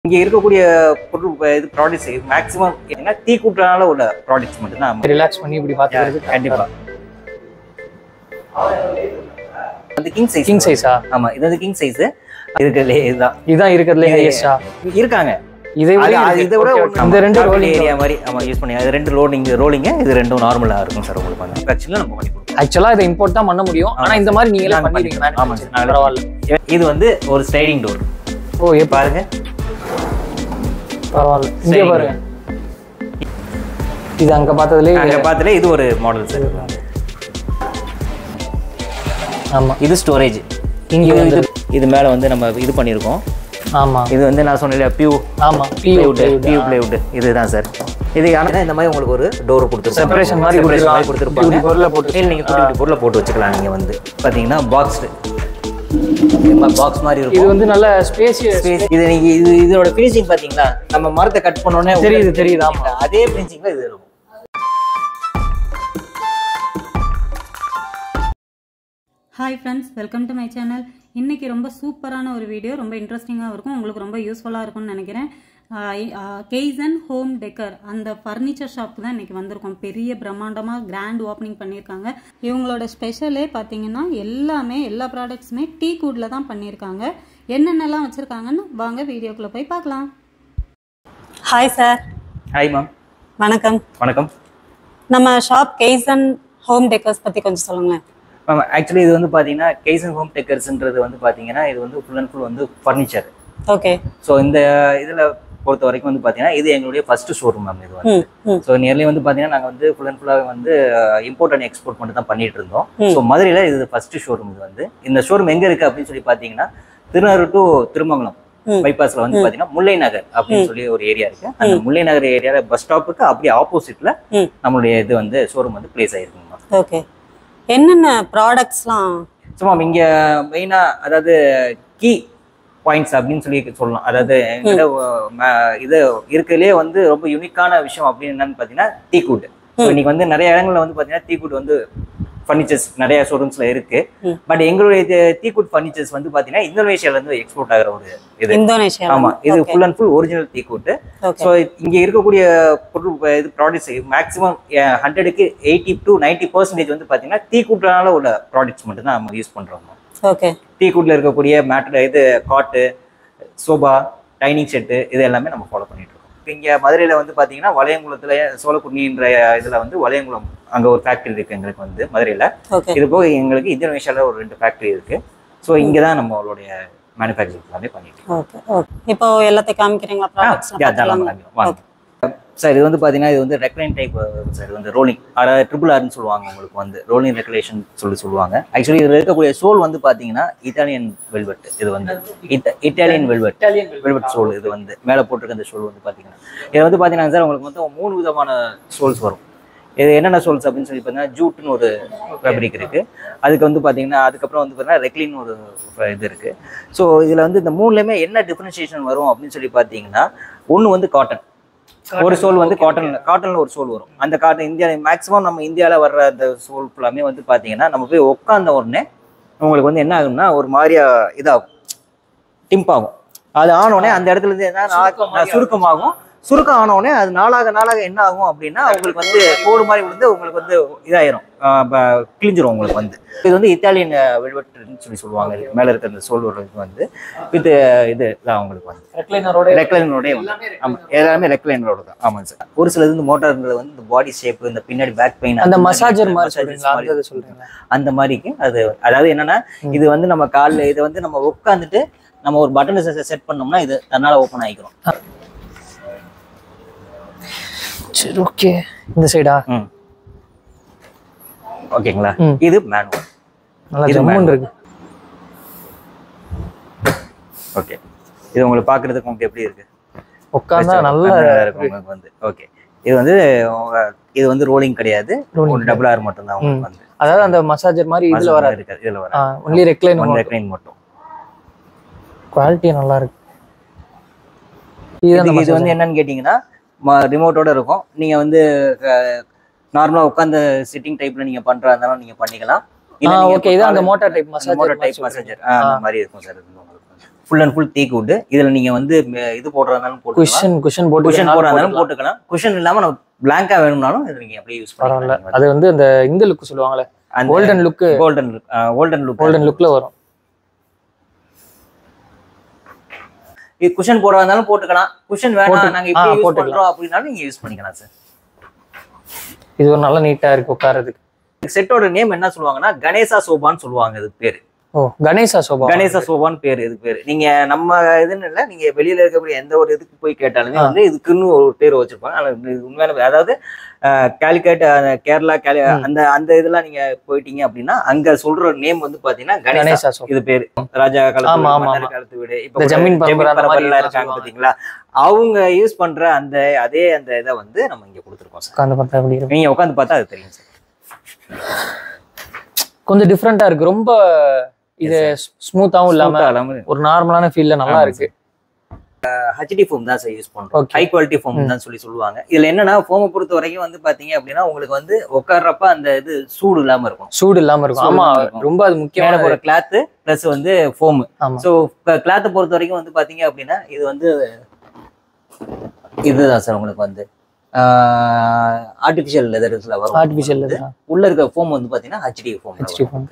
இங்க இருக்கக்கூடிய பொருள் இப்ப இது ப்ராடக்ட்ஸ் மேக்ஸிமம் என்ன தீ கூட்டனால உள்ள ப்ராடக்ட்ஸ் மட்டும் தான் ரிலாக்ஸ் பண்ணி இப்படி பார்த்துக்கிறது கண்டிப்பா அது கிங் சைஸ் கிங் சைஸா ஆமா இது வந்து கிங் சைஸ் இருக்கிறதுலே இதுதான் இதான் இருக்கிறதுல ஹையஸ்டா இருக்காங்க இதை விட அது- அது இருக்கு. இதை விட Okay, ஒரு okay. இந்த ரெண்டு ரோலிங் ஏரியா மாதிரி ஆமா யூஸ் பண்ணி அது ரெண்டு லோடிங் ரோலிங் இது ரெண்டும் நார்மலா இருக்கும் சார் உங்களுக்கு வந்து ஆக்சுவலா நம்ம பண்ணி கொடுப்போம் ஆக்சுவலா இதை இம்போர்ட் தான் பண்ண முடியும் ஆனா இந்த மாதிரி நீங்களே நாங்க பண்ணிடுவீங்க பண்ணிக்கலாம். ஆமா manufacturing. சார் நாங்களே பரவாயில்ல இது வந்து ஒரு ஸ்லைடிங் டோர் ஓ ஏ பாருங்க பரவாயில்ல இங்க Sliding பாருங்க இது அங்க பார்த்ததுலே அங்க பார்த்துல இது ஒரு மாடல் சார் ஆமா இது ஸ்டோரேஜ் இங்க இது வந்து இது இது மேல வந்து நம்ம இது பண்ணியிருக்கோம் ஆமா இது வந்து நான் சொன்னேன் பியூ ஆமா பிளைவுட் பியூ பியூ பிளைவுட் இதுதான் சார் இது ஆனா இந்த மாதிரி உங்களுக்கு ஒரு டோர் கொடுத்துருப்பாங்க செப்பரேஷன் மாதிரி Separation மாதிரி கொடுத்துருப்பாங்க கொடுத்துருப்பாங்க பொருளை போட்டு இல்லை நீங்கள் குட்டி குட்டி பொருளை போட்டு வச்சுக்கலாம் நீங்கள் வந்து பார்த்தீங்கன்னா பாக்ஸ்டு பாக்ஸ் மாதிரி இது இருக்கும் வந்து நல்ல ஸ்பேசியஸ் Space. இது நீங்க இது இதோட ஃபினிஷிங் பாத்தீங்களா நம்ம மரத்தை கட் பண்ணோடனே தெரியுது, தெரியுது, ஆமா. அதே ஃபினிஷிங்ல இது இருக்கும் hi friends welcome to my channel இன்றைக்கி ரொம்ப சூப்பரான ஒரு வீடியோ ரொம்ப இன்ட்ரெஸ்டிங்காக இருக்கும் உங்களுக்கு ரொம்ப யூஸ்ஃபுல்லாக இருக்கும்னு நினைக்கிறேன் கெய்சன் ஹோம் டெக்கர் அந்த ஃபர்னிச்சர் ஷாப்புக்கு தான் இன்றைக்கி வந்திருக்கோம் பெரிய பிரம்மாண்டமாக கிராண்ட் ஓப்பனிங் பண்ணியிருக்காங்க இவங்களோட ஸ்பெஷலே பார்த்தீங்கன்னா எல்லாமே எல்லா ப்ராடக்ட்ஸுமே டீ கூடில் தான் பண்ணியிருக்காங்க என்னென்னலாம் வச்சுருக்காங்கன்னு வாங்க வீடியோக்குள்ளே போய் பார்க்கலாம் ஹாய் சார் ஹாய் மேம் வணக்கம் வணக்கம் நம்ம ஷாப் கெய்சன் ஹோம் டெக்கர்ஸ் பற்றி கொஞ்சம் சொல்லுங்களேன் மேம் ஆக்சுவலி இது வந்து பாத்தீங்கன்னா கேசன் ஹோம் டெக்கர்ஸ்ன்றது வந்து பாத்தீங்கன்னா இது வந்து ஃபுல் அண்ட் ஃபுல் வந்து ஃபர்னிச்சர் ஓகே ஸோ இந்த இதுல பொறுத்த வரைக்கும் வந்து பாத்தீங்கன்னா இது எங்களுடைய ஃபர்ஸ்ட் ஷோரூம் மேம் இது வந்து ம் ம் ஸோ நியர்லி வந்து பாத்தீங்கன்னா நாங்க வந்து ஃபுல் அண்ட் ஃபுல்லாக வந்து இம்போர்ட் அண்ட் எக்ஸ்போர்ட் மட்டும் தான் பண்ணிட்டு இருந்தோம் ம். ஸோ மதுரையில இது ஃபர்ஸ்ட் ஷோரூம் இது வந்து இந்த ஷோரூம் எங்க இருக்கு அப்படின்னு சொல்லி பாத்தீங்கன்னா திருநெல்வேலி டு திருமங்கலம் ம். பைபாஸ்ல வந்து பாத்தீங்கன்னா முல்லை நகர் அப்படின்னு சொல்லி ஒரு ஏரியா இருக்கு அந்த முல்லை நகர் ஏரியால பஸ் ஸ்டாப்புக்கு அப்படியே ஆப்போசிட்ல ம். நம்மளுடைய இது வந்து ஷோரூம் வந்து பிளேஸ் ஆயிருக்குங்க மேம் ஓகே என்னென்ன ப்ராடக்ட்ஸ்லாம் ஸோ மேம் இங்க மெயினா அதாவது கீ பாயிண்ட்ஸ் அப்படின்னு சொல்லி சொல்லலாம் அதாவது எங்கிட்ட ம- இது இருக்கிறதுலே வந்து ரொம்ப யூனிக்கான விஷயம் அப்படின்னு என்னன்னு பார்த்தீங்கன்னா டீக்குட் ஸோ இன்னைக்கு வந்து நிறைய இடங்கள்ல வந்து பார்த்தீங்கன்னா டீக்குட் வந்து ஃபர்னிச்சர்ஸ் நிறைய ஷோரூம்ஸ்ல இருக்கு ம். பட் எங்களுடைய டீக்குட் ஃபர்னிச்சர்ஸ் வந்து பார்த்தீங்கன்னா இந்தோனேஷியால இருந்து எக்ஸ்போர்ட் ஆகிற ஒரு இது இந்தோனேஷியா ஆமா இது full and full original teakwood okay so இங்க இருக்கக்கூடிய பொருள் இப்ப இது ப்ராடக்ட்ஸ் மேக்ஸிமம் ஹண்ட்ரடுக்கு எயிட்டி டு நைன்டி பர்சன்டேஜ் வந்து பார்த்தீங்கன்னா டீக்குட்னால உள்ள ப்ராடக்ட்ஸ் மட்டும் தான் நம்ம யூஸ் பண்றோம் ஓகே டீக்குட்ல இருக்கக்கூடிய மேட் இது காட்டு சோபா டைனிங் செட்டு இது எல்லாமே நம்ம ஃபாலோ பண்ணிட்டு இருக்கோம் இங்க மதுரையில வந்து பாத்தீங்கன்னா வளையங்குளத்துல சோழக்குன்னின்ற இதுல வந்து வளையங்குளம் அங்க ஒரு ஃபேக்டரி இருக்கு எங்களுக்கு வந்து மதுரையில ஓகே இது போக எங்களுக்கு இந்தோனேஷியால ஒரு ரெண்டு ஃபேக்டரி இருக்கு ஸோ இங்க தான் நம்மளுடைய மேனுஃபேக்சரிங் எல்லாமே பண்ணிட்டு இருக்கோம் ஓகே ஓகே இப்போ எல்லாத்தையும் காமிக்கிறீங்களா ப்ராடக்ட்ஸ் Yeah, தாராளமா காமிக்கலாம். வாங்க. சார் இது வந்து பார்த்தீங்கன்னா இது வந்து ரெக்லைன் டைப் சார் இது வந்து ரோலிங் அதாவது ட்ரிபிள் ஆர்னு சொல்லுவாங்க உங்களுக்கு வந்து ரோலிங் ரெகுலேஷன் சொல்லி சொல்லுவாங்க ஆக்சுவலி இதில் இருக்கக்கூடிய சோல் வந்து பார்த்தீங்கன்னா இட்டாலியன் வெல்வெட் இது வந்து இட்ட- இட்டாலியன் வெல்வெட் வெல்வெட் சோல் இது வந்து மேலே போட்டிருக்க இந்த சோல் வந்து பார்த்தீங்கன்னா இது வந்து பார்த்தீங்கன்னா சார் உங்களுக்கு மொத்தம் மூணு விதமான சோல்ஸ் வரும் இது என்னென்ன சோல்ஸ் அப்படின்னு சொல்லி பார்த்தீங்கன்னா ஜூட்னு ஒரு ஃபேப்ரிக் இருக்கு அதுக்கு வந்து பார்த்தீங்கன்னா அதுக்கப்புறம் வந்து பார்த்தீங்கன்னா ரெக்லின் ஒரு இது இருக்கு ஸோ இதில் வந்து இந்த மூணுலையுமே என்ன டிஃபரன்ஷியேஷன் வரும் அப்படின்னு சொல்லி பார்த்தீங்கன்னா ஒன்று வந்து காட்டன் ஒரு சோல் வந்து காட்டன் காட்டன்ல ஒரு சோல் வரும் அந்த காட்டன் இந்தியா மேக்ஸிமம் நம்ம இந்தியால வர்ற அந்த சோல் ஃபுல்லாமே வந்து பாத்தீங்கன்னா நம்ம போய் உட்காந்த உடனே உங்களுக்கு வந்து என்ன ஆகும்னா ஒரு மாதிரியா இதாகும் டிம்ப் ஆகும் அது ஆன உடனே அந்த இடத்துல இருந்து என்ன நா- சுருக்கமாகும் சுருக்கம் ஆன உடனே அது நாளாக நாளாக என்ன ஆகும் அப்படின்னா உங்களுக்கு வந்து கோடு மாதிரி விழுந்து உங்களுக்கு வந்து இதாயிரும் ஆஹ் ப- கிழிஞ்சிரும் உங்களுக்கு வந்து இது வந்து இத்தாலியன் வெல்வெட்னு சொல்லி சொல்லுவாங்க இதுக்கு மேல இருக்கிற இந்த சோல் வந்து வித் இது தான் உங்களுக்கு வந்து ரெக்லைனரோட ரெக்லைனரோடய ஆமா எல்லாமே ரெக்லைனரோட தான் ஆமாங்க சார் ஒரு சிலது வந்து மோட்டார்ன்றது வந்து இந்த பாடி ஷேப் இந்த பின்னாடி பேக் பெயின் அந்த மசாஜர் மாதிரி சொல்றீங்களா அந்த இது சொல்றீங்களா அந்த மாதிரிக்கு அது அதாவது என்னன்னா இது வந்து நம்ம கால்ல இது வந்து நம்ம உட்காந்துட்டு நம்ம ஒரு பட்டன் செட் பண்ணோம்னா இது தன்னால ஓப்பன் ஆகிக்கிறோம் சரி ஓகே இந்த சைடா ம் ஓகேங்களா ம். இது மேனுவல் நல்லா இது ஜம்முன்னு manual. இருக்கு ஓகே இது உங்களுக்கு பாக்குறதுக்கு உங்களுக்கு எப்படி இருக்கு உட்காந்தா நல்லா நல்லா இருக்கும் உங்களுக்கு வந்து ஓகே இது வந்து உங்க- இது வந்து ரோலிங் கிடையாது Rolling ஒரு டபுள் ஆர் மட்டும் தான் உங்களுக்கு வந்து அதாவது அந்த மசாஜர் மாதிரி இதுல வராது இருக்காது இதுல வர ஒன்லி ரெக்லைன் ஒன் ரெக்லைன் மட்டும் குவாலிட்டி நல்லா இருக்கு இதுதான் இதுக்கு இது வந்து என்னன்னு கேட்டிங்கன்னா ரிமோட்டோட இருக்கும் நீங்க வந்து நார்மலா உட்காந்து சிட்டிங் டைப்ல நீங்க பண்றதா இருந்தாலும் நீங்க பண்ணிக்கலாம் இல்ல நீங்க ஓகே இது அந்த motor type massager motor type massager அந்த மாதிரி இருக்கும் சார் இது உங்களுக்கு ஃபுல் அண்ட் ஃபுல் தீக்கு உட்டு இதுல நீங்க வந்து ம- இது போடுறதாலும் போட்டுக்கலாம் குஷன் குஷன் போட்டு குஷன் வேணாலும் போடுறதாலும் போட்டுக்கலாம். போட்டுக்கலாம் குஷன் இல்லாம நம்ம பிளாங்கா வேணும்னாலும் இது நீங்க அப்படியே யூஸ் பரவாயில்ல பண்ணலாம் அது வந்து அந்த இந்த லுக் சொல்லுவாங்கல்ல golden look golden look golden look golden லுக்ல வரும் இது குஷன் போடுறதாலும் போட்டுக்கலாம் குஷன் வேணாம் போட்டு- நாங்க ஆ, இப்படி யூஸ் போட்டுக்கலாம். பண்றோம் அப்படின்னாலும் நீங்க யூஸ் பண்ணிக்கலாம் சார் இது ஒரு நல்ல நீட்டா இருக்கு உட்காரதுக்கு செட்டோட நேம் என்ன சொல்லுவாங்கன்னா கணேசா சோபான்னு சொல்லுவாங்க இது பேரு ஓ கணேசா சோபா கணேசா சோபான்னு பேரு இது பேரு நீங்க நம்ம இதுன்னு இல்ல நீங்க வெளியில இருக்கக்கூடிய எந்த ஒரு இதுக்கு போய் கேட்டாலுமே ஆ. வந்து இதுக்குன்னு ஒரு பேர் வச்சிருப்பாங்க ஆனா இது உண்மையான அதாவது காலிக்கட் கேரளா கேலி ம். அந்த அந்த இதெல்லாம் நீங்க போயிட்டீங்க அப்படின்னா அங்க சொல்ற நேம் வந்து பாத்தீங்கன்னா கணேசா கணேசா சோபா இது பேரு ராஜா காலத்து ஆமா, வீடு, ஆமா, மன்னர் ஆமா. காலத்து வீடு இப்ப இந்த கூட ஜமீன் பரம்பரை ஜமீன் அந்த மாதிரி பரம்பரைலாம் எல்லாம் இருக்காங்க சொல்லுவாங்க. பாத்தீங்களா அவங்க யூஸ் பண்ற அந்த அதே அந்த இதை வந்து நம்ம இங்க கொடுத்துருக்கோம் சார் உட்காந்து பார்த்தா எப்படி இருக்கு நீங்க உட்காந்து பார்த்தா அது தெரியும் சார் கொஞ்சம் டிஃப்ரெண்டா இருக்கு ரொம்ப இது ஸ்மூத்தாவும் இல்லாம Smooth ஆ இல்லாம ஒரு நார்மலான ஃபீல்ல நல்லா ஆமா இருக்கு ஹெச்டி ஃபோம் தான் சார் யூஸ் பண்றோம் Okay. ஹை குவாலிட்டி ஃபோம் ம். தான் சொல்லி சொல்லுவாங்க இதுல என்னன்னா ஃபோமை பொறுத்த வரைக்கும் வந்து பாத்தீங்க அப்படின்னா உங்களுக்கு வந்து உட்கார்றப்ப அந்த இது சூடு இல்லாம இருக்கும் சூடு இல்லாம இருக்கும் சூடு ஆமா இல்லாம இருக்கும். ரொம்ப அது மேல முக்கியமான போற கிளாத் பிளஸ் வந்து ஃபோம் ஆமா ஸோ கிளாத்தை பொறுத்த வரைக்கும் வந்து பாத்தீங்க அப்படின்னா இது வந்து இதுதான் சார் உங்களுக்கு வந்து ஆர்டிஃபிஷியல் லெதர்ஸ்ல வரும் ஆர்டிபிஷியல் உள்ள இருக்க ஃபோம் வந்து பாத்தீங்கன்னா ஹெச்டி ஃபோம் ஹெச்டி ஃபோன்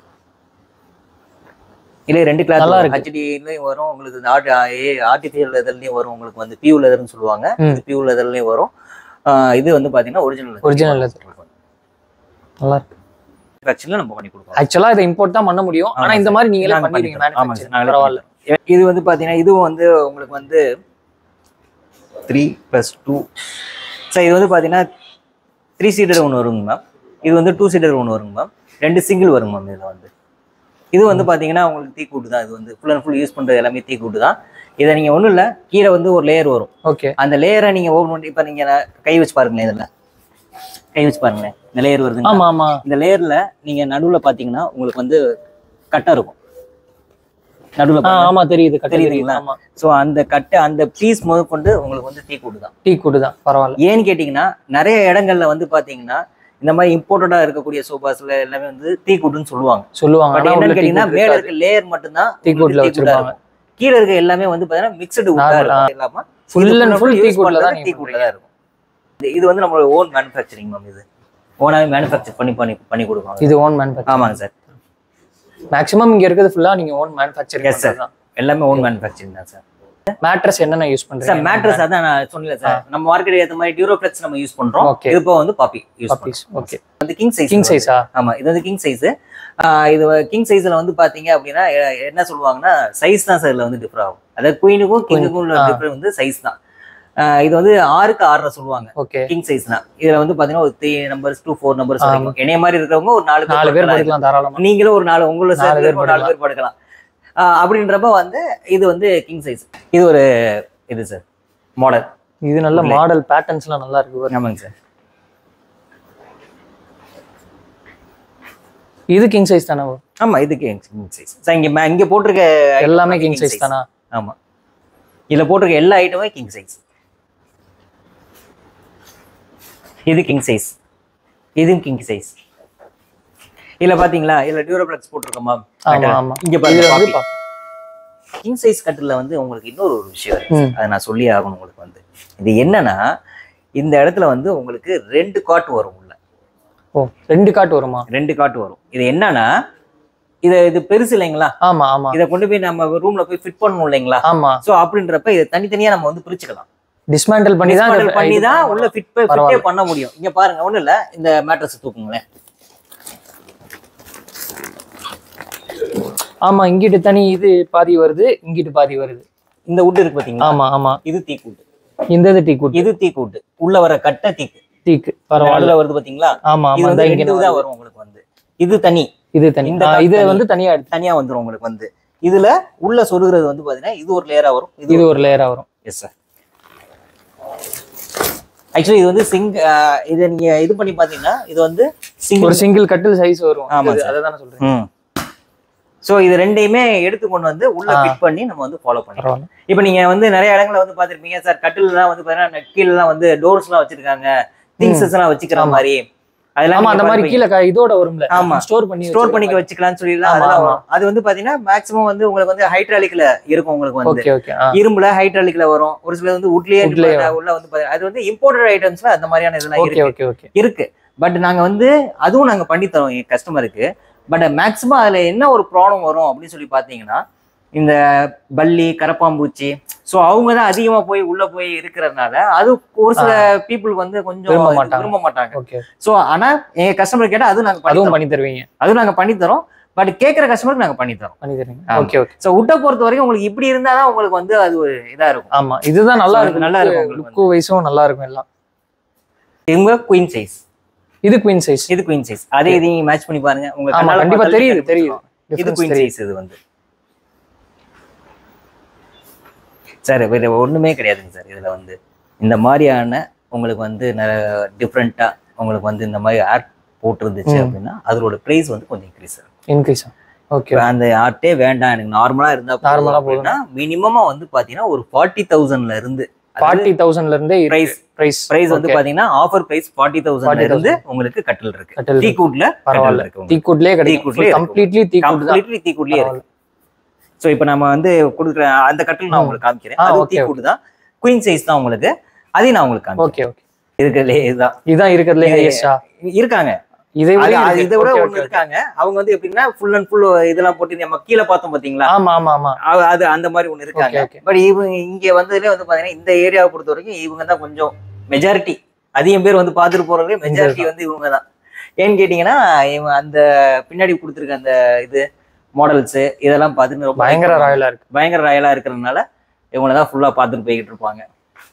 இல்ல ரெண்டு கிளாஸ் நல்லா நல்லா இருக்கு. ஹெச்டிலையும் வரும் உங்களுக்கு இந்த ஆர்ட் ஆர்டிஃபிஷியல் லெதர்லயும் வரும் உங்களுக்கு வந்து பியூ லெதர்னு சொல்லுவாங்க ம். இது பியூ லெதர்லயும் வரும் ஆஹ் இது வந்து பாத்தீங்கன்னா ஒரிஜினல் Original leather. நல்லா இருக்கு மேனுஃபேக்சரிங்ல நம்ம பண்ணி கொடுப்போம் ஆக்சுவலா இதை இம்போர்ட் தான் பண்ண முடியும் ஆனா ஆமா இந்த sir. மாதிரி நீங்களே நாங்க பண்ணிடுவீங்க பண்ணித்தரோம். ஆமாங்க sir, manufacturing. நாங்களே பரவாயில்ல பண்ணித்தரோம். இது வந்து பாத்தீங்கன்னா இதுவும் வந்து உங்களுக்கு வந்து த்ரீ ப்ளஸ் டூ சார் இது வந்து பாத்தீங்கன்னா த்ரீ சீட்டர் ஒன்று வருங்க மேம் இது வந்து டூ சீட்டர் ஒன்று வருங்க மேம் ரெண்டு சிங்கிள் வருங்க மேம் இதில் வந்து இது வந்து பாத்தீங்கன்னா உங்களுக்கு தீ கூட்டு தான் இது வந்து ஃபுல் அண்ட் ஃபுல் யூஸ் பண்றது எல்லாமே தீ கூட்டு தான் இதை நீங்க ஒன்றும் இல்லை கீழே வந்து ஒரு லேயர் வரும் ஓகே அந்த லேயரை நீங்க ஓப்பன் பண்ணி இப்போ நீங்க நான் கை வச்சு பாருங்களேன் இதில் கை வச்சு பாருங்களேன் இந்த லேயர் வருதுங்க ஆமா ஆமா இந்த லேயர்ல நீங்க நடுவுல பாத்தீங்கன்னா உங்களுக்கு வந்து கட்டை இருக்கும் நடுவுல ஆ, ஆமா தெரியுது கட்டு தெரியுது தெரியுதுங்களா? ஆமா ஸோ அந்த கட்டை அந்த பீஸ் முதற்கொண்டு உங்களுக்கு வந்து தீ கூடு தான் டீ கூடு தான் பரவாயில்ல ஏன்னு கேட்டிங்கன்னா நிறைய இடங்கள்ல வந்து பாத்தீங்கன்னா இந்த மாதிரி இம்போர்ட்டடா இருக்கக்கூடிய சோபாஸ்ல எல்லாமே வந்து தீ கூட்டுன்னு சொல்லுவாங்க சொல்லுவாங்க பட் ஆனா உள்ள என்னன்னு டீ கேட்டிங்கன்னா கூடு மேல இருக்காது. இருக்க லேயர் மட்டும்தான் டீ கூட்ல உங்களுக்கு தீ கூடா வச்சிருப்பாங்க. இருக்கும் கீழே இருக்க எல்லாமே வந்து பாத்தீங்கன்னா மிக்சடு உட்டா Normal, இருக்கும் இல்லாம Full இது and full use டீ கூட்ல பண்றது தான் டீ நீங்க கூட்ல தான் இருக்கும் இது- இது வந்து நம்மளோட ஓன் மேனுஃபேக்சரிங் மேம் இது ஓனாவே மேனுஃபேக்சர் பண்ணி பண்ணி பண்ணி கொடுப்பாங்க இது ஓன் மேனுஃபேக்சர் ஆமாங்க சார் மேக்ஸிமம் இங்க இருக்கிறது ஃபுல்லா நீங்க ஓன் மேனுஃபேக்சரிங் எஸ் சார் எல்லாமே ஓன் மேனுஃபேக்சரிங் தான் சார் மேட்ரஸ் என்னென்ன யூஸ் சார் பண்றீங்க மேட்ரஸ் அதான் நான் சொன்னல சார் நம்ம மார்க்கெட் ஏத்த மாதிரி டியூரோஃபிளெக்ஸ் நம்ம யூஸ் பண்றோம் Okay. இது இப்போ வந்து பாப்பி யூஸ் பண்றோம் பப்பீஸ் ஓகே வந்து கிங் சைஸ் கிங் சைஸா ஆமா இது வந்து கிங் சைஸ் இது கிங் சைஸ்ல வந்து பாத்தீங்க அப்படின்னா எ- என்ன சொல்லுவாங்கன்னா சைஸ் தான் சார் இதுல வந்து டிஃபர் ஆகும் அதாவது குயினுக்கும் கிங்குக்கும் உள்ள ஆ. டிஃபர் வந்து சைஸ் தான் ஆஹ் இது வந்து ஆறுக்கு ஆறரை சொல்லுவாங்க ஓகே கிங் சைஸ்னா இதுல வந்து பாத்தீங்கன்னா ஒரு three numbers two four numbers ஆமா. வரைக்கும் என்னைய மாதிரி இருக்கிறவங்க ஒரு நாலு நாலு பேர் படுக்கலாம். படுக்கலாம் தாராளமா நீங்களும் ஒரு நாலு உங்களை நாலு சேர்ந்து பேர் ஒரு நாலு பேர் படுக்கலாம் ஆஹ் அப்படின்றப்ப வந்து இது வந்து கிங் சைஸ் இது ஒரு இது சார் மாடல் இது நல்ல இல்ல. மாடல் பேட்டர்ன்ஸ்லாம் நல்லா இருக்கு பாரு. ஆமாங்க சார் இது கிங் சைஸ் தானே வரும்? ஆமா இது கிங் சைஸ் சார் இங்க மே- இங்க போட்டிருக்க எல்லாமே item king king size size. தானா ஆமா இதுல போட்டிருக்க எல்லா ஐட்டமே கிங் சைஸ் இது கிங் சைஸ் இதுவும் கிங் சைஸ் இதுல பாத்தீங்களா இதுல டியூரோப்ளெக்ஸ் போட்டிருக்கோமா ஆமா ஆமா இங்க இதுல வந்து பாருங்க கிங் சைஸ் கட்டில வந்து உங்களுக்கு இன்னொரு ஒரு விஷயம் இருக்கு ம். அதை நான் சொல்லி ஆகணும் உங்களுக்கு வந்து இது என்னன்னா இந்த இடத்துல வந்து உங்களுக்கு ரெண்டு காட் வரும் உள்ள ஓ ரெண்டு காட்டு வருமா ரெண்டு காட் வரும் இது என்னன்னா இது இது பெருசு இல்லைங்களா ஆமா ஆமா இதை கொண்டு போய் நம்ம ரூம்ல போய் ஃபிட் பண்ணணும் இல்லைங்களா ஆமா சோ அப்படின்றப்ப இதை தனித்தனியா நம்ம வந்து பிரிச்சுக்கலாம் டிஸ்மேண்டில் பண்ணி தான் Dismantle பண்ணி இது தான் பண்ணணும். உள்ள ஃபிட் ஃபிட்டே பரவாயில்ல. பண்ண முடியும் இங்க பாருங்க ஒண்ணு இல்ல இந்த மேட்ரஸ் தூக்குங்களேன் ஆமா இங்கிட்டு தனி இது பாதி வருது இங்கிட்டு பாதி வருது இந்த உட் இருக்கு பாத்தீங்களா ஆமா ஆமா இது தீக்கூட்டு இந்த இது டீ கூட்டு இது தீக்கூட்டு உள்ள வர கட்டை தீக்கு டீக்கு பரவாயில்ல நடுவுல வருது பாத்தீங்களா ஆமா இது ஆமா வந்து தான் இங்க ரெண்டு தான் வரும் உங்களுக்கு வந்து இது தனி இது தனி இந்த ஆ, காட்டு இது தனி. வந்து தனியா எடுத்து தனியா வந்துரும் உங்களுக்கு வந்து இதுல உள்ள சொருகிறது வந்து பாத்தீங்கன்னா இது ஒரு லேயரா வரும் இது இது ஒரு லேயரா வரும் எஸ் சார் ஆக்சுவலி இது வந்து சிங் இதை நீங்க இது பண்ணி பாத்தீங்கன்னா இது வந்து ஒரு சிங்கிள் சிங்கிள் கட்டில் சைஸ் வரும் ஆமா இது- sir. அதை தானே சொல்றேன் ம் ஸோ இது ரெண்டையுமே எடுத்து கொண்டு வந்து உள்ள ஆ. ஃபிட் பண்ணி நம்ம வந்து ஃபாலோ பண்ணிக்கலாம் பரவாயில்ல இப்போ நீங்க வந்து நிறைய இடங்கள்ல வந்து பார்த்திருப்பீங்க சார் கட்டில்லாம் வந்து பாத்தீங்கன்னா கீழெல்லாம் வந்து டோர்ஸ்லாம் வச்சிருக்காங்க திங்ஸஸ் எல்லாம் வச்சுக்கிற ஆமா. மாதிரி அதெல்லாம் ஆமா நீங்க அந்த மாதிரி பார்ப்பீங்க. கீழே க- இதோட வரும்ல ஆமா. ஸ்டோர் பண்ணி ஸ்டோர் பண்ணிக்க வச்சுக்கலாம்னு சொல்லிடலாம் ஆமா, அதெல்லாம் ஆமா. வரும். அது வந்து பாத்தீங்கன்னா மேக்ஸிமம் வந்து உங்களுக்கு வந்து ஹைட்ராலிக்ல இருக்கும் உங்களுக்கு வந்து ஓகே ஓகே இரும்புல ஹைட்ராலிக்ல வரும் ஒரு சில வந்து உட்லயே Woodலயே நிப்பாட்ட- உள்ள வந்து பாத்தீங்கன்னா, அது வந்து இம்போர்ட்டட் ஐட்டம்ஸ்ல அந்த மாதிரியான இதெல்லாம் ஓகே இருக்கு ஓகே ஓகே இருக்கு பட் நாங்க வந்து அதுவும் நாங்க பண்ணி தரோம் என் கஸ்டமருக்கு பட் மேக்ஸிமம் அதுல என்ன ஒரு ப்ராப்ளம் வரும் அப்படின்னு சொல்லி பாத்தீங்கன்னா இந்த பல்லி கரப்பாம்பூச்சி ஸோ அவங்க தான் அதிகமா போய் உள்ள போய் இருக்கிறதுனால அது ஒரு சில பீப்புள் வந்து கொஞ்சம் விரும்ப இது மாட்டாங்க. விரும்ப மாட்டாங்க ஓகே ஸோ ஆனா எங்க கஸ்டமர் கேட்டா அதுவும் நாங்க பண்ணி அதுவும் தரோம். பண்ணி தருவீங்க அதுவும் நாங்க பண்ணி தரோம் பட் கேட்குற கஸ்டமருக்கு நாங்க பண்ணி தரோம் பண்ணி தருவீங்க ஆமா. ஓகே ஓகே ஸோ உட்டை பொறுத்த வரைக்கும் உங்களுக்கு இப்படி இருந்தா தான் உங்களுக்கு வந்து அது ஒரு இதா இருக்கும் ஆமா இதுதான் நல்லா So, இருக்கும் நல்லா இருக்கும் உங்களுக்கு லுக்கு வைஸும் நல்லா இருக்கும் எல்லாம் இவங்க குயின் சைஸ் இது குயின் சைஸ் இது குயின் சைஸ் அதே இது நீங்க மேட்ச் பண்ணி பாருங்க உங்க ஆமா கண்ணால கண்டிப்பா பார்த்தாலே தெரியுது கண்டுபிடிச்சிடலாம். தெரியுது இது Difference குயின் தெரியுது சைஸ் இது வந்து சார் வேற ஒண்ணுமே கிடையாதுங்க சார் இதுல வந்து இந்த மாதிரியான உங்களுக்கு வந்து டிஃப்ரெண்டா உங்களுக்கு வந்து இந்த மாதிரி ஆர்ட் போட்டிருந்துச்சு ம். அப்படின்னா அதோட பிரைஸ் வந்து கொஞ்சம் இன்க்ரீஸ் ஆகும் இன்க்ரீஸ் ஓகே இப்ப அந்த ஆர்ட்டே வேண்டாம் எனக்கு நார்மலா இருந்தா Normal ஆ அப்படின்னா மினிமமா வந்து பாத்தீங்கன்னா ஒரு ஃபார்ட்டி தௌசண்ட்ல இருந்து ஃபார்ட்டி தௌசண்ட்ல இருந்தே பிரைஸ் பிரைஸ் பிரைஸ் வந்து பாத்தீங்கன்னா ஆஃபர் பிரைஸ் ஃபார்ட்டி தௌசண்ட்ல 40,000 இருந்து உங்களுக்கு கட்டில் இருக்கு கட்டில் டீ கூட்ல பரவாயில்ல இருக்கு உங்களுக்கு. தீக்குட்லயே Teakwoodலயே கிடைக்கும் இருக்கு. கம்ப்ளீட்லி தீக்குட் தான் கம்ப்ளீட்லி டீ கூட்லயே இருக்கு ஸோ இப்போ நம்ம வந்து கொடுக்குற அந்த கட்டில் நான் ம். உங்களுக்கு காமிக்கிறேன் ஆ, அது okay, டீ கூட்டு தான் குயின் சைஸ் தான் உங்களுக்கு அதையும் நான் உங்களுக்கு காமிக்கிறேன் ஓகே ஓகே இருக்கிறதுலே இதுதான் இதான் இருக்கிறதுல இது- ஹையஸ்டா இருக்காங்க இதை அது- விட அது இருக்கு. இதை விட Okay, ஒண்ணு okay, okay. இருக்காங்க அவங்க வந்து எப்படின்னா ஃபுல் அண்ட் ஃபுல் இதெல்லாம் போட்டு நம்ம கீழே பார்த்தோம் பாத்தீங்களா ஆமா ஆமா ஆமா அது- அது அந்த மாதிரி ஒண்ணு இருக்காங்க Okay, okay. பட் இவங்க இங்க வந்ததுல வந்து பாத்தீங்கன்னா இந்த ஏரியாவை பொறுத்த வரைக்கும் இவங்க தான் கொஞ்சம் மெஜாரிட்டி அதிகம் பேர் வந்து பார்த்துட்டு போறதுலே மெஜாரிட்டி வந்து இவங்க தான் ஏன்னு கேட்டீங்கன்னா இவங்க அந்த பின்னாடி கொடுத்துருக்க அந்த இது மாடல்ஸ் இதெல்லாம் பார்த்துட்டு ரொம்ப பயங்கர ராயலா இருக்கு பயங்கர ராயலா இருக்கிறதுனால இவங்கள தான் ஃபுல்லா பார்த்துட்டு போய்கிட்டு இருப்பாங்க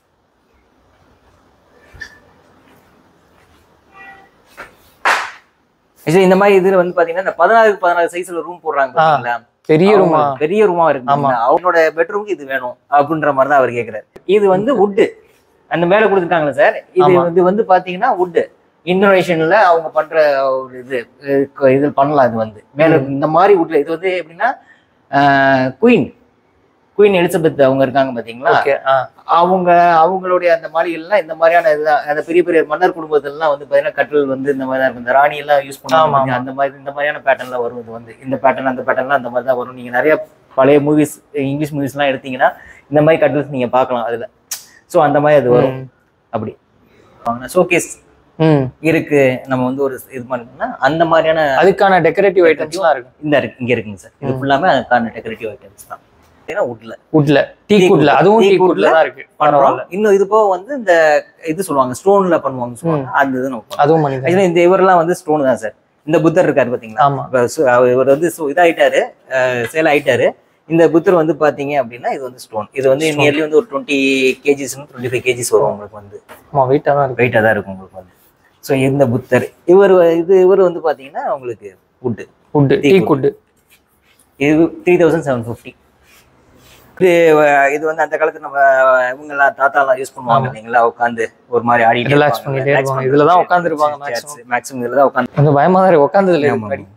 Actually, இந்த மாதிரி இதுல வந்து பாத்தீங்கன்னா இந்த பதினாறுக்கு பதினாறு சைஸ்ல ரூம் போடுறாங்க ஆ. பாத்தீங்களா பெரிய ரூமா அவங்களுக்கு பெரிய ரூமா இருக்கு ஆமா. அவனோட பெட்ரூமுக்கு இது வேணும் அப்படின்ற மாதிரி தான் அவர் கேக்குறாரு இது வந்து வுட்டு அந்த மேல கொடுத்துட்டாங்களே சார் இது ஆமா. இது வந்து பாத்தீங்கன்னா வுட்டு இந்தோனேஷன்ல அவங்க பண்ற ஒரு இது அஹ் இது பண்ணலாம் இது வந்து மேல இந்த மாதிரி வுட்ல இது வந்து எப்படின்னா குயின் குயின் எலிசபெத் அவங்க இருக்காங்க பாத்தீங்களா ஓகே அவங்க அவங்களுடைய அந்த மாளிகைலாம் இந்த மாதிரியான இதுதான் அந்த பெரிய பெரிய மன்னர் குடும்பத்திலாம் வந்து பாத்தீங்கன்னா கட்டில் வந்து இந்த மாதிரி தான் இருக்கும் இந்த ராணி எல்லாம் யூஸ் ஆமா, பண்ணுவாங்க ஆமா. அந்த மாதிரி இந்த மாதிரியான பேட்டர்ன்ல வரும் இது வந்து இந்த பேட்டர்ன் அந்த பேட்டர்ன்லாம் அந்த மாதிரி தான் வரும் நீங்க நிறைய பழைய மூவிஸ் இங்கிலீஷ் மூவிஸ்லாம் எடுத்தீங்கன்னா இந்த மாதிரி கட்டில்ஸ் நீங்க பார்க்கலாம் அதுல ஸோ அந்த மாதிரி அது வரும் அப்படி ஷோகேஸ் ம் இருக்கு நம்ம வந்து ஒரு இது பண்ணோம்னா அந்த மாதிரியான அதுக்கான டெக்கரேட்டிவ் ஐட்டம்ஸ்லாம் இருக்கு இந்த இருக்கு இங்க இருக்குங்க சார் இது ஃபுல்லாமே அதுக்கான டெக்கரேட்டிவ் ஐட்டம்ஸ் தான் ஏன்னா வுட்ல வுட்ல டீ Teak குட்ல wood. அதுவும் Teak டீ woodல குட்ல தான் இருக்கு பண்றோம் பரவாயில்ல இன்னும் இது போக வந்து இந்த இது சொல்லுவாங்க ஸ்டோன்ல பண்ணுவாங்க சொல்லுவாங்க அந்த இது நம்ம பண்ணுவோம். அதுவும் பண்ணி Actually இந்த இவரெல்லாம் வந்து ஸ்டோன் தான் சார் இந்த புத்தர் இருக்காரு பாத்தீங்களா ஆமா இப்ப சு- அவர் இவர் வந்து சு- இதாயிட்டாரு சேல் ஆயிட்டாரு இந்த புத்தர் வந்து பாத்தீங்க அப்படின்னா இது வந்து ஸ்டோன் இது வந்து Stone. நியர்லி வந்து ஒரு twenty KGs twenty five KGs வரும் உங்களுக்கு வந்து ஆமா வெயிட்டா தான் இருக்கு வெயிட்டாக தான் இருக்கும் உங்களுக்கு வந்து ஸோ இந்த புத்தர் இவர் இது இவர் வந்து பாத்தீங்கன்னா உங்களுக்கு wood would Teak tea wood. Good இது த்ரீ தௌசண்ட் செவன் ஃபிஃப்டி இது அஹ், இது வந்து அந்த காலத்துல நம்ம இவங்கெல்லாம் தாத்தாலாம் யூஸ் பண்ணுவாங்க ஆமா. இல்லைங்களா உட்காந்து ஒரு மாதிரி ஆடி Relax பண்ணிட்டே இருப்பாங்க. இதுல தான் உட்கார்ந்திருப்பாங்க maximum. மேக்ஸிமம் இதுல தான் உட்காந்து கொஞ்சம் பயமா தான் இருக்கு உட்காந்ததுல ஆமா. முன்னாடி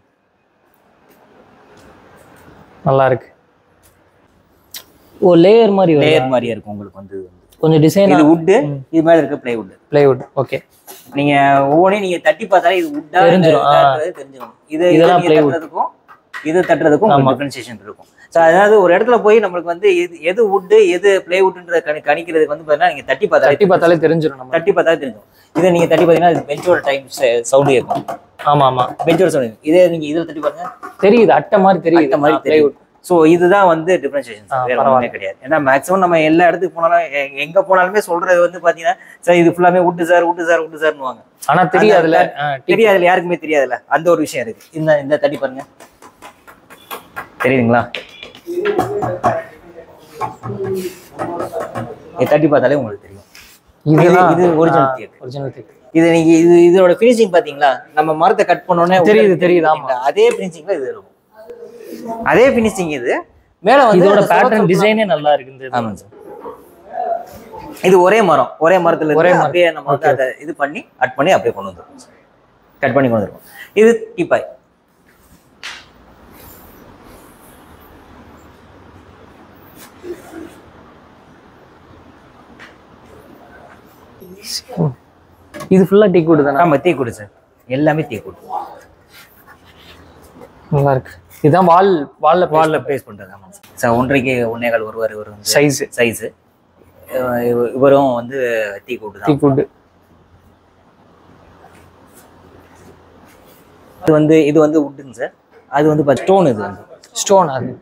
நல்லா இருக்கு ஓ லேயர் மாதிரி வருதா? லேயர் மாதிரியா இருக்கும் உங்களுக்கு வந்து கொஞ்சம் டிசைன் இது வுட்டு இது மேல இருக்க பிளைவுட் பிளைவுட் ஓகே நீங்க ஒவ்வொன்றையும் நீங்க தட்டி பார்த்தாலே இது வுட்டா தெரிஞ்சிரும், ஆ. தெரிஞ்சிடும் இது இதெல்லாம் இதெல்லாம் plywood. தட்டுறதுக்கும் இது தட்டுறதுக்கும் ஆமா. டிஃபரன்சியேஷன் இருக்கும் ஸோ அதாவது ஒரு இடத்துல போய் நம்மளுக்கு வந்து எது எது வுட்டு எது பிளைவுட்ன்றத கணி கணிக்கிறதுக்கு வந்து பார்த்தீங்கன்னா நீங்க தட்டி பார்த்தாலே தட்டி பார்த்தாலே தெரிஞ்சிடும் நம்ம தட்டி பார்த்தா தெரியும் இதை நீங்க தட்டி பார்த்தீங்கன்னா பெஞ்சோட டைம் சவுண்டு இருக்கும் ஆமா ஆமா பெஞ்சோட சவுண்டு இதே நீங்க இதுல தட்டி பாருங்க தெரியுது அட்டை மாதிரி தெரியுது அட்டை மாதிரி ஆ, தெரியும். plywood. ஸோ இதுதான் வந்து டிஃபரன்சியேஷன் ஆ, வேற பரவாயில்ல. ஒன்றுமே கிடையாது ஏன்னா மேக்ஸிமம் நம்ம எல்லா இடத்துக்கு போனாலும் எ- எங்க போனாலுமே சொல்றது வந்து பாத்தீங்கன்னா சார் இது ஃபுல்லாமே விட்டு சார் விட்டு சார் விட்டு சார்னுவாங்க ஆனா தெரியாதுல ஆ, டீ- தெரியாதுல யாருக்குமே தெரியாதுல்ல அந்த ஒரு விஷயம் இருக்கு இந்த இந்த தட்டி பாருங்க தெரியுதுங்களா இது தட்டி பார்த்தாலே உங்களுக்கு தெரியும் இதெல்லாம் இது original teak. ஒரிஜினல் தேக்கு இது நீங்க இது இதோட ஃபினிஷிங் பாத்தீங்களா நம்ம மரத்தை கட் பண்ணோடனே தெரியுது, உள்ள தெரியுது, பாத்தீங்களா? அதே ஃபினிஷிங்ல இது இருக்கும் அதே ஃபினிஷிங் இது மேல வந்து இதோட அந்த பேட்டர்ன் சுவத்துல- டிசைனே நல்லா இருக்கு இந்த இது. ஆமாங்க சார் இது ஒரே மரம் ஒரே மரத்துல ஒரே இருந்து மரம். அப்படியே நம்ம வந்து அதை இது பண்ணி கட் பண்ணி அப்படியே கொண்டு வந்துருக்கோம் கட் பண்ணி கொண்டு வந்துருக்கோம் இது டீப்பாய் இது ஃபுல்லா டீ குட் தானே ஆமா டீ குடு சார் எல்லாமே டீ குட் நல்லா இருக்கு இதுதான் வால் வால்ல வாலில் ப்ளேஸ் பண்ணுறது ஆமாங்க சார் சார் ஒன்றரைக்கு ஒன்றே கால் வருவார் இவர் வந்து சைஸ் சைஸு இவரும் வந்து டீ குட் டீ தான் குட் இது வந்து இது வந்து உட்டுங்க சார் அது வந்து ஸ்டோன் இது வந்து ஸ்டோன் அது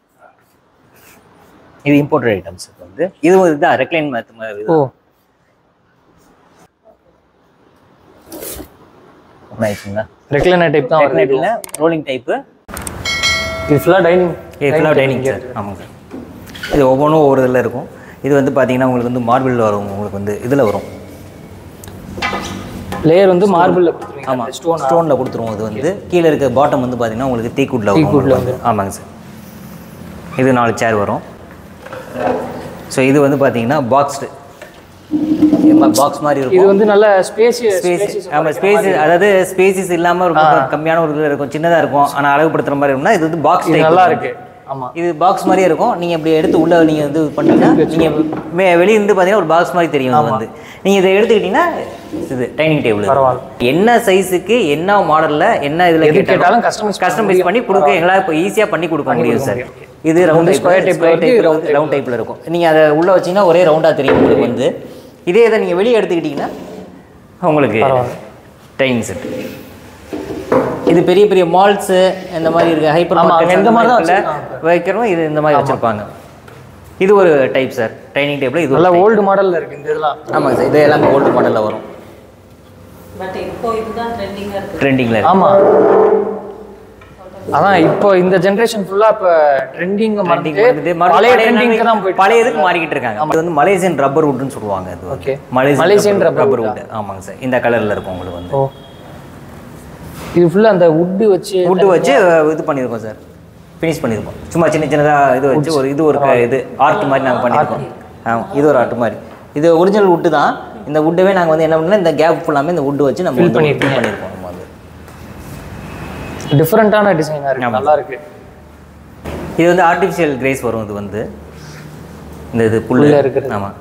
இது இம்போர்ட்டட் ஐட்டம்ஸ் இது வந்து இது ஒரு இதுதான் ரெக்லைன் மேத் மாதிரி ஓ ஆயிடுச்சுங்களா ரெக்லைனர் டைப் தான் வருது ரெக்லைனில் ரோலிங் டைப்பு இது ஃபுல்லா டைனிங் இது ஃபுல்லாக டைனிங் சார் ஆமாங்க சார் இது ஒவ்வொன்றும் ஒவ்வொரு இதில் இருக்கும் இது வந்து பார்த்தீங்கன்னா உங்களுக்கு வந்து மார்பிளில் வரும் உங்களுக்கு வந்து இதில் வரும் லேயர் வந்து மார்பிள்ல கொடுத்துருவீங்க ஆமாம் ஸ்டோன் ஸ்டோனில் கொடுத்துருவோம் இது வந்து கீழே இருக்க பாட்டம் வந்து பார்த்தீங்கன்னா உங்களுக்கு தீக்குட்டில் வரும் தீக்குட்ல உங்களுக்கு வந்து. ஆமாங்க சார் இது நாலு சேர் வரும் ஸோ இது வந்து பார்த்தீங்கன்னா பாக்ஸ்டு பாக்ஸ் மாதிரி இது இருக்கும் வந்து நல்ல ஸ்பேசியஸ் ஸ்பேஸ் ஆமாம் ஸ்பேஸ் அதாவது ஸ்பேசிஸ் இல்லாமல் ரொம்ப கம்மியான ஒரு இதில் இருக்கும் சின்னதாக இருக்கும் ஆனால் அழகுபடுத்துகிற மாதிரி இருக்கும்னா இது வந்து பாக்ஸ் இது நல்லா இருக்கு ஆமா இது பாக்ஸ் மாதிரியே இருக்கும் நீங்கள் இப்படி எடுத்து உள்ள நீங்கள் வந்து இது பண்ணீங்கன்னா நீங்கள் மே வெளிய இருந்து பார்த்தீங்கன்னா ஒரு பாக்ஸ் மாதிரி தெரியும் இது வந்து நீங்கள் இதை எடுத்துக்கிட்டீங்கன்னா இது டைனிங் டேபிள் பரவாயில்ல. என்ன சைஸுக்கு என்ன மாடலில் என்ன இதில் எது கேட்டாலும் customize பண்ண கஸ்டமைஸ் பண்ணி கொடுக்க எங்களால் இப்போ ஈஸியாக பண்ணி கொடுக்க முடியும் சார் இது ரவுண்ட் square டைப் type ல டைப் இருக்கு, ரவுண்ட் டைப்பில் இருக்கும் நீங்கள் அதை உள்ளே வச்சீங்கன்னா ஒரே ரவுண்டாக தெரியும் உங்களுக்கு வந்து இதே இதை நீங்கள் வெளியே எடுத்துக்கிட்டிங்கன்னா உங்களுக்கு பரவாயில்ல. டைனிங் செட் இது பெரிய பெரிய மால்ஸு இந்த மாதிரி இருக்கு ஹைப்பர் ஆமா, அங்க இந்த மாதிரி தான் மார்க்கெட் வைக்கிறோம் இது இந்த மாதிரி வச்சிருப்பாங்க இது ஒரு டைப் சார் டைனிங் டேபிள் இது நல்ல ஓல்டு மாடல்ல இருக்கு இந்த இதெல்லாம் ஆமாங்க சார் இது எல்லாமே ஓல்டு மாடலில் வரும் பட் இப்போ இதுதான் ட்ரெண்டிங்காக இருக்குது ட்ரெண்டிங்கில் இருக்கு ஆமா அதான் இப்போ இந்த ஜெனரேஷன் ஃபுல்லா இப்ப ட்ரெண்டிங் Trending மறந்துட்டு வந்துட்டு மறுபடியும் பழைய பழைய ட்ரெண்டிங்க்கு தான் போயிட்டு பழைய இதுக்கு மாறிக்கிட்டு இருக்காங்க அது வந்து மலேசியன் ரப்பர் வுட்னு சொல்லுவாங்க அது Okay. Malaysian Malaysian rubber rubber wood ஆமாங்க சார் இந்த கலரில் இருக்கும் உங்களுக்கு வந்து ஓ இது ஃபுல்லா அந்த வுட் வச்சு வுட்டு வச்சு இது பண்ணியிருக்கோம் சார் ஃபினிஷ் பண்ணியிருக்கோம் சும்மா சின்ன சின்னதாக இது வச்சு ஒரு இது ஒரு க- இது ஆர்ட் மாதிரி நாங்கள் பண்ணியிருக்கோம் ஆமாம் இது ஒரு ஆர்ட் மாதிரி இது ஒரிஜினல் வுட்டு தான் இந்த வுட்டவே நாங்கள் வந்து என்ன பண்ணோம் இந்த கேப் ஃபுல்லாமே இந்த வுட்டு வச்சு நம்ம Fill வந்து fill பண்ணியிருக்கீங்க. பண்ணியிருக்கோம் நம்ம வந்து டிஃப்ரெண்டான டிசைனா இருக்கு நல்லா இருக்கு இது வந்து ஆர்டிஃபிஷியல் கிரேஸ் வரும் இது வந்து இந்த இது புல்லு புல்ல இருக்கிறது. ஆமாம்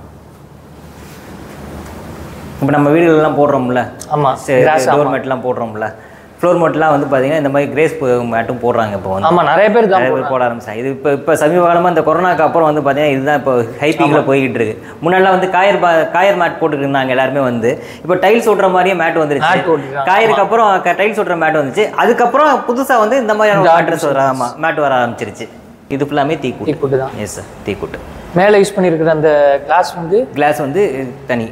இப்போ நம்ம வீடுகளெல்லாம் போடுறோம்ல ஆமா Grass, ஆமா. டோர் மேட்லாம் போடுறோம்ல ஃப்ளோர் மேட்லாம் வந்து பார்த்தீங்கன்னா இந்த மாதிரி கிரேஸ் மேட்டும் போடுறாங்க இப்போ வந்து ஆமா நிறைய பேர் தான் நிறைய பேர் போட ஆரம்பிச்சாங்க இது இப்போ இப்போ சமீப காலமாக இந்த கொரோனாக்கு அப்புறம் வந்து பார்த்தீங்கன்னா இதுதான் இப்போ ஹைப்பிங்கில் போய்கிட்டு இருக்கு முன்னெல்லாம் வந்து காயர் பா காயர் மேட் போட்டுட்டு இருந்தாங்க எல்லாருமே வந்து இப்போ டைல்ஸ் ஓட்டுற மாதிரியே மேட் Mat வந்துருச்சு ஓட்டிருக்காங்க. காயருக்கு அப்புறம் டைல்ஸ் ஓட்டுற மேட் வந்துச்சு அதுக்கப்புறம் புதுசாக வந்து இந்த மாதிரியான இந்த மேட்ரஸ் வர ஆமாம் மேட் வர ஆரம்பிச்சிருச்சு இது ஃபுல்லாமே தீக்கூட்டு தீக்குட்டு தான் எஸ் சார் தீக்கூட்டு மேல யூஸ் பண்ணிருக்கிற அந்த கிளாஸ் வந்து கிளாஸ் வந்து தனி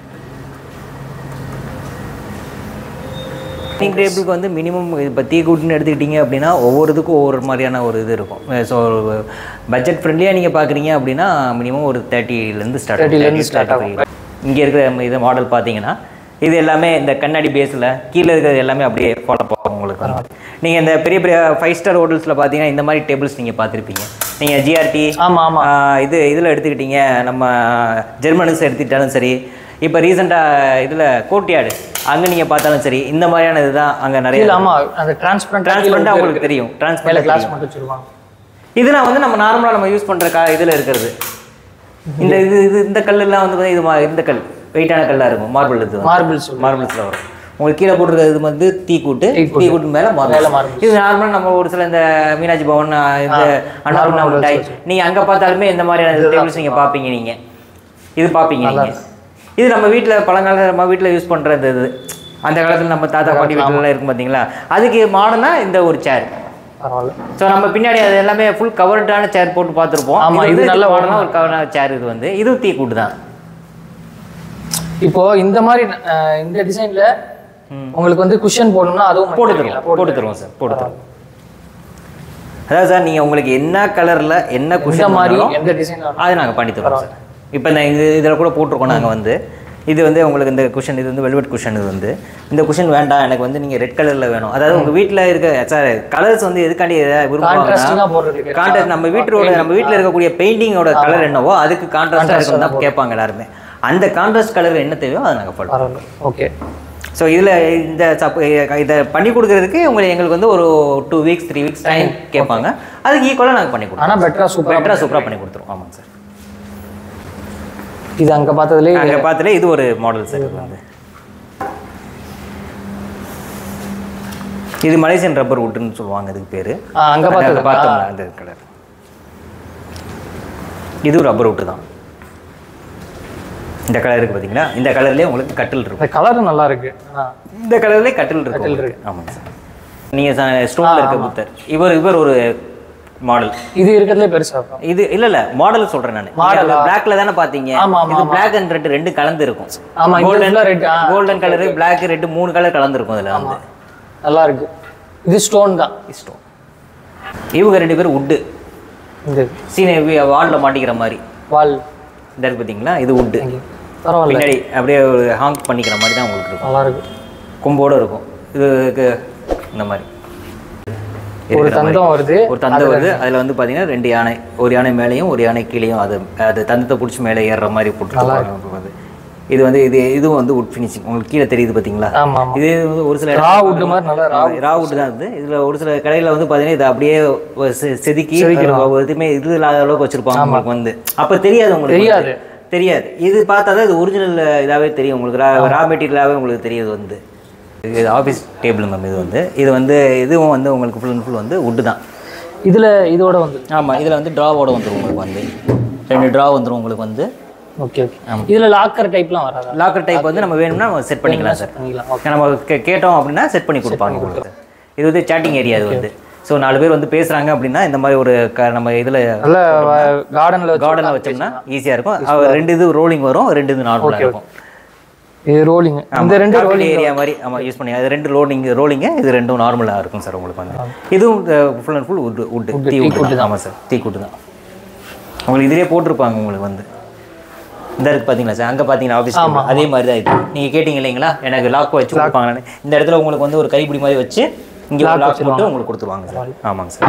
டைனிங் டேபிளுக்கு வந்து மினிமம் இப்போ டீ கூட்டுன்னு எடுத்துக்கிட்டீங்க அப்படின்னா ஒவ்வொரு இதுக்கும் ஒவ்வொரு மாதிரியான ஒரு இது இருக்கும் ஸோ பட்ஜெட் ஃப்ரெண்ட்லியாக நீங்கள் பார்க்குறீங்க அப்படின்னா மினிமம் ஒரு தேர்ட்டிலேருந்து ஸ்டார்ட் 30 ல இருந்து start ஆகும். இங்கே இருக்கிற நம்ம இது மாடல் பார்த்தீங்கன்னா இது எல்லாமே இந்த கண்ணாடி பேஸில் கீழே இருக்கிறது எல்லாமே அப்படியே ஃபாலோ ஆகும் உங்களுக்கு வந்து நீங்கள் இந்த பெரிய பெரிய ஃபைவ் ஸ்டார் ஹோட்டல்ஸில் பார்த்தீங்கன்னா இந்த மாதிரி டேபிள்ஸ் நீங்கள் பார்த்துருப்பீங்க நீங்கள் ஜிஆர்டி ஆமா ஆமா இது இதில் எடுத்துக்கிட்டீங்க நம்ம ஜெர்மனிஸ் எடுத்துக்கிட்டாலும் சரி இப்போ ரீசெண்டாக இதில் கோட்யாடு அங்கே நீங்கள் பார்த்தாலும் சரி இந்த மாதிரியான இதுதான் அங்கே நிறைய கீழ ஆமா அந்த டிரான்ஸ்பரண்ட் டிரான்ஸ்பரண்டாக உங்களுக்கு தெரியும் மேல டிரான்ஸ்பரண்ட் கிளாஸ் மட்டும் வச்சிருவாங்க இதெல்லாம் வந்து நம்ம நார்மலாக நம்ம யூஸ் பண்ணுற கா இதில் இருக்கிறது இந்த இது இது இந்த கல்லெல்லாம் வந்து பார்த்தீங்கன்னா இது மா- இந்த கல் வெயிட்டான கல்லாக இருக்கும் மார்பிள் இது மார்பிள்ஸ் மார்பிள்ஸில் வரும் உங்களுக்கு கீழே போட்டிருக்கிறது இது வந்து தீக்கூட்டு தீக்கூட்டு. தீக்கூட்டு மேலே மேல மார்பிள் marbles. இது நார்மலாக நம்ம ஒரு சில இந்த மீனாட்சி பவன் இந்த அன்னபூர்ணா normal மிட்டாய் வச்சு. நீங்கள் அங்கே பார்த்தாலுமே இந்த மாதிரியான டேபிள்ஸ் நீங்கள் பார்ப்பீங்க நீங்கள் இது பார்ப்பீங்க நீங்கள் இது நம்ம வீட்டில் பழங்காலத்தில் நம்ம வீட்டில் யூஸ் பண்ணுறது இது அந்த காலத்தில் நம்ம தாத்தா பாட்டி வீட்டிலலாம் இருக்கும் பார்த்தீங்களா அதுக்கு மாடனாக இந்த ஒரு சேர் பரவாயில்ல ஸோ நம்ம பின்னாடி அது எல்லாமே ஃபுல் கவர்டான சேர் போட்டு பார்த்துருப்போம் ஆமா, இது வந்து நல்ல மாடலாக ஒரு கவர்டான சேர் இது வந்து இதுவும் தீ கூட்டு தான் இப்போ இந்த மாதிரி அஹ், இந்த டிசைன்ல உங்களுக்கு வந்து குஷன் போடணும்னா அதுவும் போட்டு பண்ணிக்கலாம். தருவோம் போட்டு தருவோம் சார் போட்டு தருவோம் அதாவது சார் நீங்கள் உங்களுக்கு என்ன கலரில் என்ன இந்த குஷன் மாதிரி மாதிரி எந்த டிசைன் அது நாங்கள் பண்ணி தருவோம் சார் இப்போ இந்த இது இதில் கூட போட்டிருக்கோம் நாங்கள் வந்து இது வந்து உங்களுக்கு இந்த குஷன் இது வந்து வெல்வெட் குஷன் இது வந்து இந்த குஷன் வேண்டாம் எனக்கு வந்து நீங்கள் ரெட் கலரில் வேணும் அதாவது உங்கள் வீட்டில் இருக்க சார் கலர்ஸ் வந்து எதுக்காண்டி Contrasting-ஆ விரும்புவாங்கன்னா போடுறதுக்கு. கான்ட்ராஸ்ட் நம்ம வீட்டோட நம்ம வீட்டில் இருக்கக்கூடிய பெயிண்டிங்கோட கலர் என்னவோ அதுக்கு கான்ட்ராஸ்டாக இருக்குன்னு தான் கேட்பாங்க எல்லாருமே அந்த கான்ட்ராஸ்ட் கலர் என்ன தேவையோ அதை நாங்கள் பண்ணுவோம் பரவாயில்ல ஓகே ஸோ இதில் இந்த சப் இதை பண்ணி கொடுக்கறதுக்கு உங்களுக்கு எங்களுக்கு வந்து ஒரு two weeks three weeks time கேட்பாங்க அதுக்கு ஈக்குவலாக நாங்கள் பண்ணி கொடுப்போம் ஆனா பெட்டரா சூப்பரா பெட்டராக சூப்பராக பண்ணி கொடுத்துருவோம் ஆமாங்க சார் இது அங்க பார்த்ததுலேயே அங்கே பார்த்துல இது ஒரு மாடல் சார் இது வந்து இது மலேசியன் ரப்பர் வுட்டுன்னு சொல்லுவாங்க இதுக்கு பேர் ஆ, அங்க பார்த்தது பார்த்தோம்ல அந்த கலர் இதுவும் ரப்பர் வுட்டு தான் இந்த கலர் இருக்கு பார்த்தீங்களா இந்த கலர்லேயே உங்களுக்கு கட்டில் இருக்கும் இந்த கலரும் நல்லா இருக்கு ஆ. இந்த கலர்லேயே கட்டில் இருக்கும் உங்களுக்கு. ஆமாங்க சார் நீங்கள் ஸ்டோனில் இருக்க புத்தர் இவர் இவர் ஒரு மாடல் இது இருக்கிறதுலே பெருசா இருக்கும் இது இல்ல இல்ல மாடல் சொல்றேன் நான் Model ஆ? பிளாக்ல தானே பாத்தீங்க ஆமா, ஆமா, இது பிளாக் அண்ட் ரெட் ரெண்டு கலந்து இருக்கும் ஆமா, இந்த கோல்டன் full ஆ red, ஆ. கோல்டன் கலர் பிளாக் ரெட் மூணு கலர் கலந்து இருக்கும் அதுல வந்து நல்லா இருக்கு இது ஸ்டோன் தான் இஷ்டம் இவங்க ரெண்டு பேரும் உட்டு இந்த சீன வால்ல மாட்டிக்கிற மாதிரி வால் இந்த இருக்கு பாத்தீங்களா இது உட்டு பரவாயில்ல பின்னாடி அப்படியே ஒரு ஹாங் பண்ணிக்கிற மாதிரி தான் உங்களுக்கு இருக்கும் நல்லா இருக்கு கொம்போட இருக்கும் இதுக்கு இந்த மாதிரி ஒரு இருக்கிற மாதிரி. தந்தம் வருது ஒரு தந்தம் வருது அதில் வந்து பார்த்தீங்கன்னா ரெண்டு யானை ஒரு யானை மேலேயும் ஒரு யானை கீழேயும் அது அது தந்தத்தை பிடிச்சி மேலே ஏறுற மாதிரி போட்டுருக்காங்க இது வந்து இது இதுவும் வந்து உட் ஃபினிஷிங் உங்களுக்கு கீழே தெரியுது பார்த்தீங்களா ஆமா ஆமா இது வந்து ஒரு சில ரா wood மாதிரி நல்லா ரா ரா வுட் தான் இது இதில் ஒரு சில கடையில் வந்து பார்த்தீங்கன்னா இது அப்படியே ஒரு செ- செதுக்கி ஒரு எதுவுமே இது இல்லாத அளவுக்கு வச்சிருப்பாங்க உங்களுக்கு வந்து அப்போ தெரியாது உங்களுக்கு தெரியாது. வந்து. தெரியாது இது பார்த்தா தான் இது ஒரிஜினல் இதாகவே தெரியும் உங்களுக்கு ரா ரா மெட்டீரியலாகவே உங்களுக்கு தெரியுது வந்து இது ஆஃபீஸ் டேபிள் மேம் இது வந்து இது வந்து இதுவும் வந்து உங்களுக்கு ஃபுல் அண்ட் ஃபுல் வந்து வுட்டு தான் இதுல இதோட வந்து ஆமாம் இதில் வந்து ட்ராவோட வந்துடும் உங்களுக்கு வந்து ரெண்டு ட்ரா வந்துடும் உங்களுக்கு வந்து ஓகே ஓகே இதுல லாக்கர் டைப்லாம் வராதா லாக்கர் டைப் வந்து நம்ம வேணும்னா நம்ம செட் பண்ணிக்கலாம் சார் பண்ணிக்கலாம் ஓகே நம்ம கே- கேட்டோம் அப்படின்னா செட் பண்ணி கொடுப்பாங்க உங்களுக்கு இது வந்து சேட்டிங் ஏரியா இது வந்து ஸோ நாலு பேர் வந்து பேசுகிறாங்க அப்படின்னா இந்த மாதிரி ஒரு க நம்ம இதில் நல்ல கார்டன்ல வச்சு கார்டனில் வச்சோம்னா ஈஸியாக இருக்கும் அவ ரெண்டு இது ரோலிங் வரும் ரெண்டு இது நார்மலாக இருக்கும் இது ரோலிங் இந்த ரெண்டு ரோலிங் ஏரியா மாதிரி ஆமாம் யூஸ் பண்ணி அது ரெண்டு ரோலிங் ரோலிங்கு இது ரெண்டும் நார்மலாக இருக்கும் சார் உங்களுக்கு வந்து இதுவும் full and full wood wood தீ உட்டு ஆமாம் சார் தீ கூட்டு தான் உங்களுக்கு இதிலே போட்டிருப்பாங்க உங்களுக்கு வந்து இந்த இருக்கு பார்த்தீங்களா சார் அங்கே பார்த்தீங்கன்னா ஆஃபீஸ் அதே மாதிரி தான் இது நீங்கள் கேட்டிங்க இல்லைங்களா எனக்கு லாக் வச்சு கொடுப்பாங்கன்னு இந்த இடத்துல உங்களுக்கு வந்து ஒரு கைப்பிடி மாதிரி வச்சு இங்கே லாக் போட்டு உங்களுக்கு கொடுத்துருவாங்க சார் ஆமாங்க சார்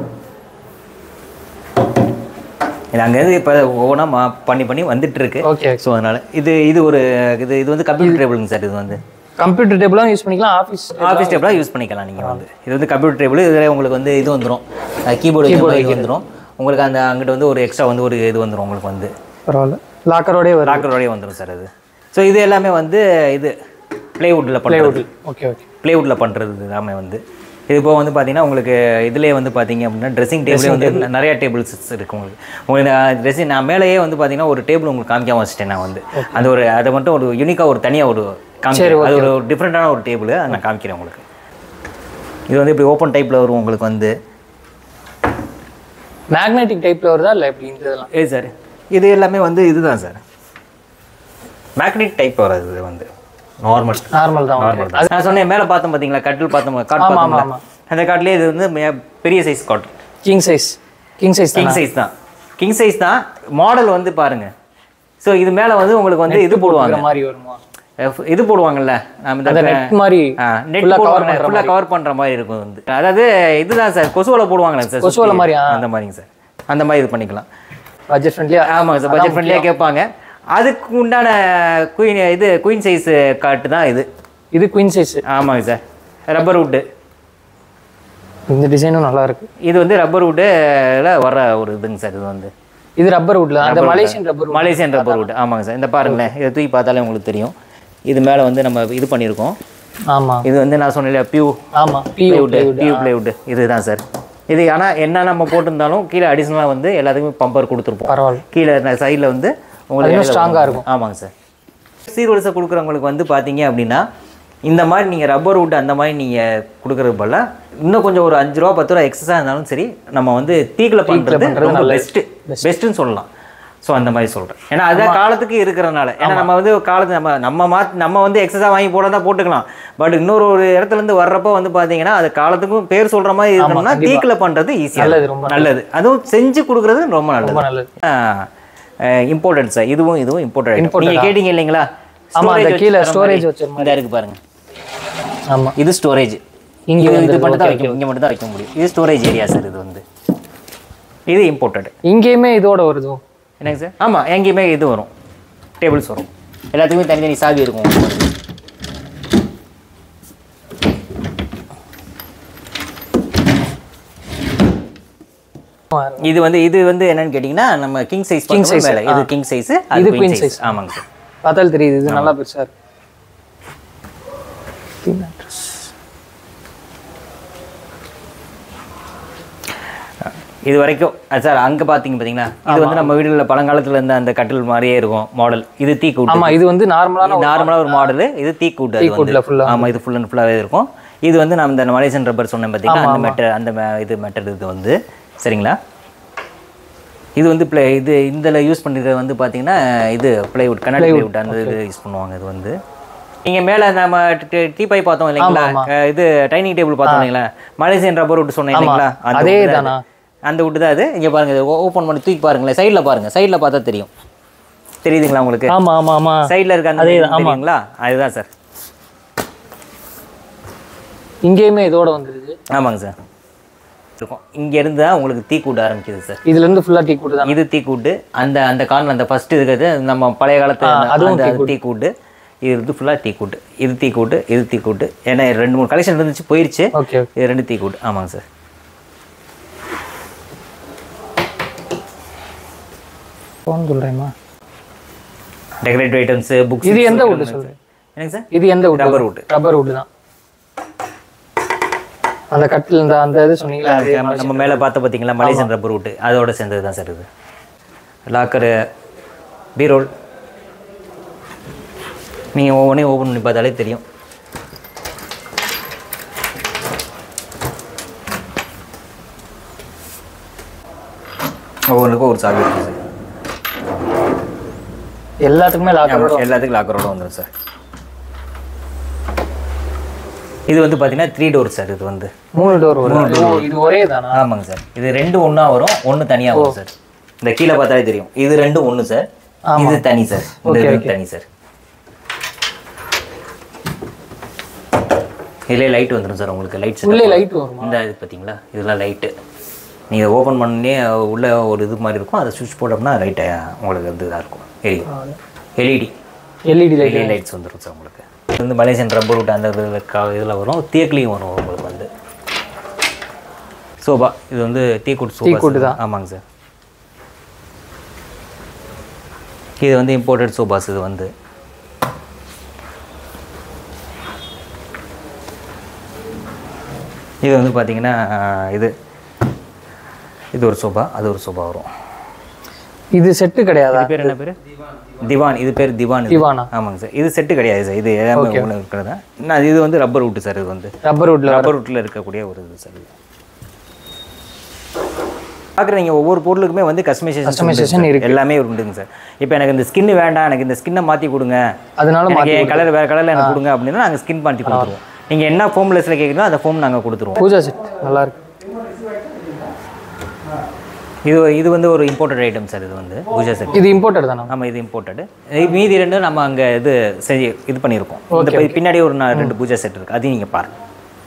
இது அங்கேருந்து இப்போ ஒவ்வொன்றா மா பண்ணி பண்ணி வந்துட்டு இருக்கு ஓகே ஸோ அதனால இது இது ஒரு இது இது வந்து கம்ப்யூட்டர் டேபிளுங்க சார் இது வந்து கம்ப்யூட்டர் டேபிளும் யூஸ் பண்ணிக்கலாம் ஆஃபீஸ் ஆஃபீஸ் டேபிளாக யூஸ் பண்ணிக்கலாம் நீங்கள் வந்து இது வந்து கம்ப்யூட்டர் டேபிள் இதில் உங்களுக்கு வந்து இது வந்துடும் கீபோர்டு கீபோர்டு வந்துடும் உங்களுக்கு அந்த அங்கிட்டு வந்து ஒரு எக்ஸ்ட்ரா வந்து ஒரு இது வந்துடும் உங்களுக்கு வந்து பரவாயில்ல லாக்கரோடய வரும் லாக்கரோடய வந்துடும் சார் அது ஸோ இது எல்லாமே வந்து இது ப்ளேவுட்டில் பண்ணுறது ஓகே ஓகே ப்ளேவுட்டில் பண்ணுறது எல்லாமே வந்து இது இப்போ வந்து பார்த்தீங்கன்னா உங்களுக்கு இதுலேயே வந்து பார்த்தீங்க அப்படின்னா ட்ரெஸ்ஸிங் டேபிளே வந்து நிறைய டேபிள்ஸ் இருக்கு உங்களுக்கு உங்களுக்கு ட்ரெஸ்ஸிங் நான் மேலேயே வந்து பார்த்தீங்கன்னா ஒரு டேபிள் உங்களுக்கு காமிக்காம வச்சுட்டேன் நான் வந்து அந்த ஒரு அதை மட்டும் ஒரு யூனிக்காக ஒரு தனியாக ஒரு காமிக்கிறேன் அது ஒரு டிஃப்ரெண்ட்டான ஒரு டேபிள் அதை நான் காமிக்கிறேன் உங்களுக்கு இது வந்து இப்படி ஓப்பன் டைப்பில் வரும் உங்களுக்கு வந்து மேக்னெட்டிக் டைப்ல வருதா இல்லை எப்படி இந்த இதெல்லாம் ஏ சார் இது எல்லாமே வந்து இதுதான் சார் மேக்னெட் டைப் வராது இது வந்து நார்மல் நார்மல் தான் நார்மல் தான் நான் சொன்னேன் மேலே பார்த்தோம் பார்த்தீங்களா கட்டில் பார்த்தோம் காட் பார்த்தோம்ல அந்த காட்டிலே இது வந்து மே- பெரிய size cot king size king size king size தான் கிங் சைஸ் தான் மாடல் வந்து பாருங்க ஸோ இது மேலே வந்து உங்களுக்கு வந்து இது போடுவாங்க மாதிரி வருமா F- இது போடுவாங்கல்ல நம்ம அந்த இந்த நெட் மாதிரி நெட் போடுவாங்க ஃபுல்லாக கவர் பண்ணுற மாதிரி இருக்கும் வந்து அதாவது இதுதான் சார் கொசுவலை போடுவாங்களே சார் கொசுவலை சுத்தி. மாதிரி, ஆ. அந்த மாதிரிங்க சார் அந்த மாதிரி இது பண்ணிக்கலாம் பட்ஜெட் ஃப்ரெண்ட்லியா ஆமாங்க சார் பட்ஜெட் ஃப்ரெண்ட்லியாக கேட்பாங்க அதுக்கு உண்டான குயின் இது குயின் சைஸ் காட்டு தான் இது இது குயின் சைஸ் ஆமாங்க சார் ரப்பர் வுட்டு இந்த டிசைனும் நல்லா இருக்கு இது வந்து ரப்பர் வுட்டில் வர ஒரு இதுங்க சார் இது வந்து இது ரப்பர் வுட்ல அந்த Malaysian rubber Malaysian rubber wood ஆமாங்க சார் இந்த பாருங்களேன் இதை தூக்கி பார்த்தாலே உங்களுக்கு தெரியும் இது மேலே வந்து நம்ம இது பண்ணியிருக்கோம் ஆமா இது வந்து நான் சொன்னேன் பியூ ஆமா பி பிளைவுட் பியூ பிளைவுட் இதுதான் சார் இது ஆனால் என்ன நம்ம போட்டிருந்தாலும் கீழே அடிஷ்னலாக வந்து எல்லாத்துக்குமே பம்பர் கொடுத்துருப்போம் பரவாயில்ல கீழே சைடில் வந்து உங்களுக்கு ஸ்ட்ராங்காக இருக்கும் ஆமாங்க சார் சீர்வரிசை கொடுக்குறவங்களுக்கு வந்து பார்த்தீங்க அப்படின்னா இந்த மாதிரி நீங்கள் ரப்பர் வுட் அந்த மாதிரி நீங்கள் கொடுக்குறது போல இன்னும் கொஞ்சம் ஒரு அஞ்சு ரூபா பத்து ரூபா எக்ஸஸாக இருந்தாலும் சரி நம்ம வந்து தீக்கில் பண்ணுறது ரொம்ப பெஸ்ட்டு பெஸ்ட்டுன்னு சொல்லலாம் ஸோ அந்த மாதிரி சொல்கிறேன் ஏன்னா அதான் காலத்துக்கு இருக்கிறனால ஏன்னா நம்ம வந்து காலத்து நம்ம நம்ம மா நம்ம வந்து எக்ஸஸாக வாங்கி போட தான் போட்டுக்கலாம் பட் இன்னொரு ஒரு இடத்துல இருந்து வர்றப்போ வந்து பார்த்தீங்கன்னா அது காலத்துக்கும் பேர் சொல்கிற மாதிரி இருக்கணும்னா தீக்கில் பண்ணுறது ஈஸியாக நல்லது, ரொம்ப நல்லது அதுவும் செஞ்சு கொடுக்குறது ரொம்ப நல்லது ரொம்ப நல்லது இம்போர்ட்டட் சார் இதுவும் இதுவும் இம்போர்ட்டட் நீங்க கேட்டீங்க இல்லைங்களா ஆமா, அந்த Storage கீழே வச்சு தர storage மாதிரி. வச்ச இந்த இருக்கு பாருங்க ஆமா இது ஸ்டோரேஜ் இங்க இங்க வந்து இது மட்டும் தான் வைக்க இங்க மட்டும் தான் வைக்க முடியும் இது ஸ்டோரேஜ் ஏரியா சார் இது வந்து இது இம்போர்ட்டட் இங்கேயுமே இதோட வருதோ என்னங்க சார் ஆமா எங்கேயுமே இது வரும் டேபிள்ஸ் வரும் எல்லாத்துக்குமே தனித்தனி சாவி இருக்கும் உங்களுக்கு. இது வந்து இது வந்து என்னன்னு கேட்டிங்கன்னா நம்ம கிங் சைஸ் கிங் சைஸ் மேல இது கிங் சைஸ் அது queen குயின் size. சைஸ் ஆமாங்க சார் பார்த்தாலும் தெரியுது இது நல்லா பெருசா இருக்கு இது வரைக்கும் சார் அங்க பாத்தீங்க பாத்தீங்களா இது வந்து நம்ம வீடுல பழங்காலத்துல இருந்த அந்த கட்டில் மாதிரியே இருக்கும் மாடல் இது தீ கூட்டு ஆமா இது வந்து நார்மலான நார்மலா ஒரு மாடல் இது தீ கூட்டு அது தீக்கூட்டுல வந்து. full ஆ ஆமா இது ஃபுல் அண்ட் ஃபுல்லாவே இருக்கும் இது வந்து நம்ம இந்த மலேசியன் ரப்பர் சொன்னேன் பாத்தீங்களா அந்த மெட்டர் அந்த me- இது மெட்டர் இது வந்து சரிங்களா இது வந்து ப்ளே இது இதில் யூஸ் பண்ணிருக்கிறது வந்து பார்த்தீங்கன்னா இது ப்ளைவுட் கண்ணாடி ப்ளைவுட் அந்த இது யூஸ் பண்ணுவாங்க இது வந்து நீங்க மேல நம்ம டீ பை பார்த்தோம் இல்லைங்களா அஹ் இது டைனிங் டேபிள் பார்த்தோம் இல்லைங்களா மலேசியன் ரப்பர் வுட் சொன்னேன் இல்லைங்களா அந்த அதே wood தான் தானா? அது. அந்த வுட் தான் அது இங்க பாருங்க ஓப்பன் பண்ணி தூக்கி பாருங்களேன் சைடுல பாருங்க சைடுல பார்த்தா தெரியும் தெரியுதுங்களா உங்களுக்கு ஆமா ஆமா ஆமா சைடுல இருக்க அந்த இது தெரியுங்களா அதுதான் சார் இங்கேயுமே இதோட வந்துருது ஆமாங்க சார் இருக்கும் இங்க இருந்து தான் உங்களுக்கு தீ கூட்ட ஆரம்பிக்குது சார் இதுல இருந்து ஃபுல்லா டீ கூட்டு தான் இது தீக்கூட்டு அந்த அந்த கார்னர் அந்த ஃபர்ஸ்ட் இருக்கிறது நம்ம பழைய காலத்து அதுவும் அந்த தீக்கூட்டு இது வந்து ஃபுல்லாக தீக்கூட்டு இது தீக்கூட்டு இது தீக்கூட்டு ஏன்னா ரெண்டு மூணு கலெக்ஷன் இருந்துச்சு போயிருச்சு ஓகே இது ரெண்டு தீக்கூட்டு ஆமாங்க சார் ஃபோன் சொல்றேம்மா டெக்கரேட்டிவ் ஐட்டம்ஸ் புக்ஸ் இது எந்த wood சொல்றீங்க? என்னங்க சார் இது எந்த wood Rubber wood. Rubber wood தான் அந்த கட்டில் இந்த அந்த இது சொன்னீங்களா அது நம்ம- நம்ம மேலே பார்த்த பார்த்தீங்களா மலேசியன் ரப்பர் விட்டு அதோட சேர்ந்தது தான் சார் இது லாக்கரு பீரோல் நீங்கள் ஒவ்வொன்றையும் ஓப்பன் பண்ணி பார்த்தாலே தெரியும் ஒவ்வொன்றுக்கும் ஒரு சாவி இருக்குது சார் எல்லாத்துக்குமே லாக்கரோட எல்லாத்துக்கும் லாக்கரோட வந்துடும் சார் இது வந்து பார்த்தீங்கன்னா த்ரீ டோர் சார் இது வந்து மூணு டோர் வரும் ஓ, இது ஒரே தானா ஆமாங்க சார் இது ரெண்டு ஒன்றா வரும் ஒன்று தனியாக வரும் சார் இந்த கீழே பார்த்தாலே தெரியும் இது ரெண்டும் ஒன்று சார் இது தனி சார் இந்த இது தனி சார் இதுலேயே லைட் வந்துடும் சார் உங்களுக்கு லைட் உள்ளே லைட் வருமா இந்த இது பார்த்தீங்களா இதெல்லாம் லைட்டு நீங்கள் ஓப்பன் பண்ணே உள்ள ஒரு இது மாதிரி இருக்கும் அதை சுவிட்ச் போட்டோம்னா லைட்டை உங்களுக்கு வந்து இதாக இருக்கும் எரியும் LED LED light LED lights வந்துடும் சார் உங்களுக்கு இது வந்து மலேசியன் ரப்பர் விட்டு அந்த இதில் வரும் தேக்லேயும் வரும் உங்களுக்கு வந்து சோபா இது வந்து டீக்குட் சோபா டீக்குட் தான் ஆமாங்க சார் இது வந்து இம்போர்ட்டட் சோபாஸ் இது வந்து இது வந்து பார்த்தீங்கன்னா இது இது ஒரு சோபா அது ஒரு சோபா வரும் இது செட்டு கிடையாதா இது பேர் என்ன பேர் திவான் இது பேர் திவான் இது. திவானா? ஆமாங்க சார் இது செட்டு கிடையாது சார் இது எல்லாமே ஒன்று இருக்கிறது தான் இன்னும் இது வந்து ரப்பர் விட்டு சார் இது வந்து ரப்பர் வுட்ல ரப்பர் விட்டில் இருக்கக்கூடிய ஒரு இது சார் இது பார்க்குற நீங்கள் ஒவ்வொரு பொருளுக்குமே வந்து Customization கஸ்டமைசேஷன் இருக்கு எல்லாமே உண்டுங்க சார் இப்போ எனக்கு இந்த ஸ்கின் வேண்டாம் எனக்கு இந்த ஸ்கின்னை மாற்றி கொடுங்க அதனால எனக்கு என் கலர் வேறு கலரில் எனக்கு கொடுங்க அப்படின்னா நாங்கள் ஸ்கின் மாற்றி கொடுத்துருவோம் நீங்கள் என்ன ஃபோம்லெஸில் கேட்குறீங்களோ அந்த ஃபோம் நாங்கள் கொடுத்துருவோம் பூஜா செட் நல்லா இருக்கு இது இது வந்து ஒரு இம்போர்ட்டட் ஐட்டம் சார் இது வந்து பூஜா செட் இது இம்போர்ட்டட் தானா ஆமாம் இது இம்போர்ட்டடு மீதி ரெண்டும் நம்ம அங்கே இது செஞ்சு இது பண்ணியிருக்கோம் இந்த பி- பின்னாடி ஒரு நா- ரெண்டு பூஜா செட் இருக்குது அதையும் நீங்கள் பாருங்க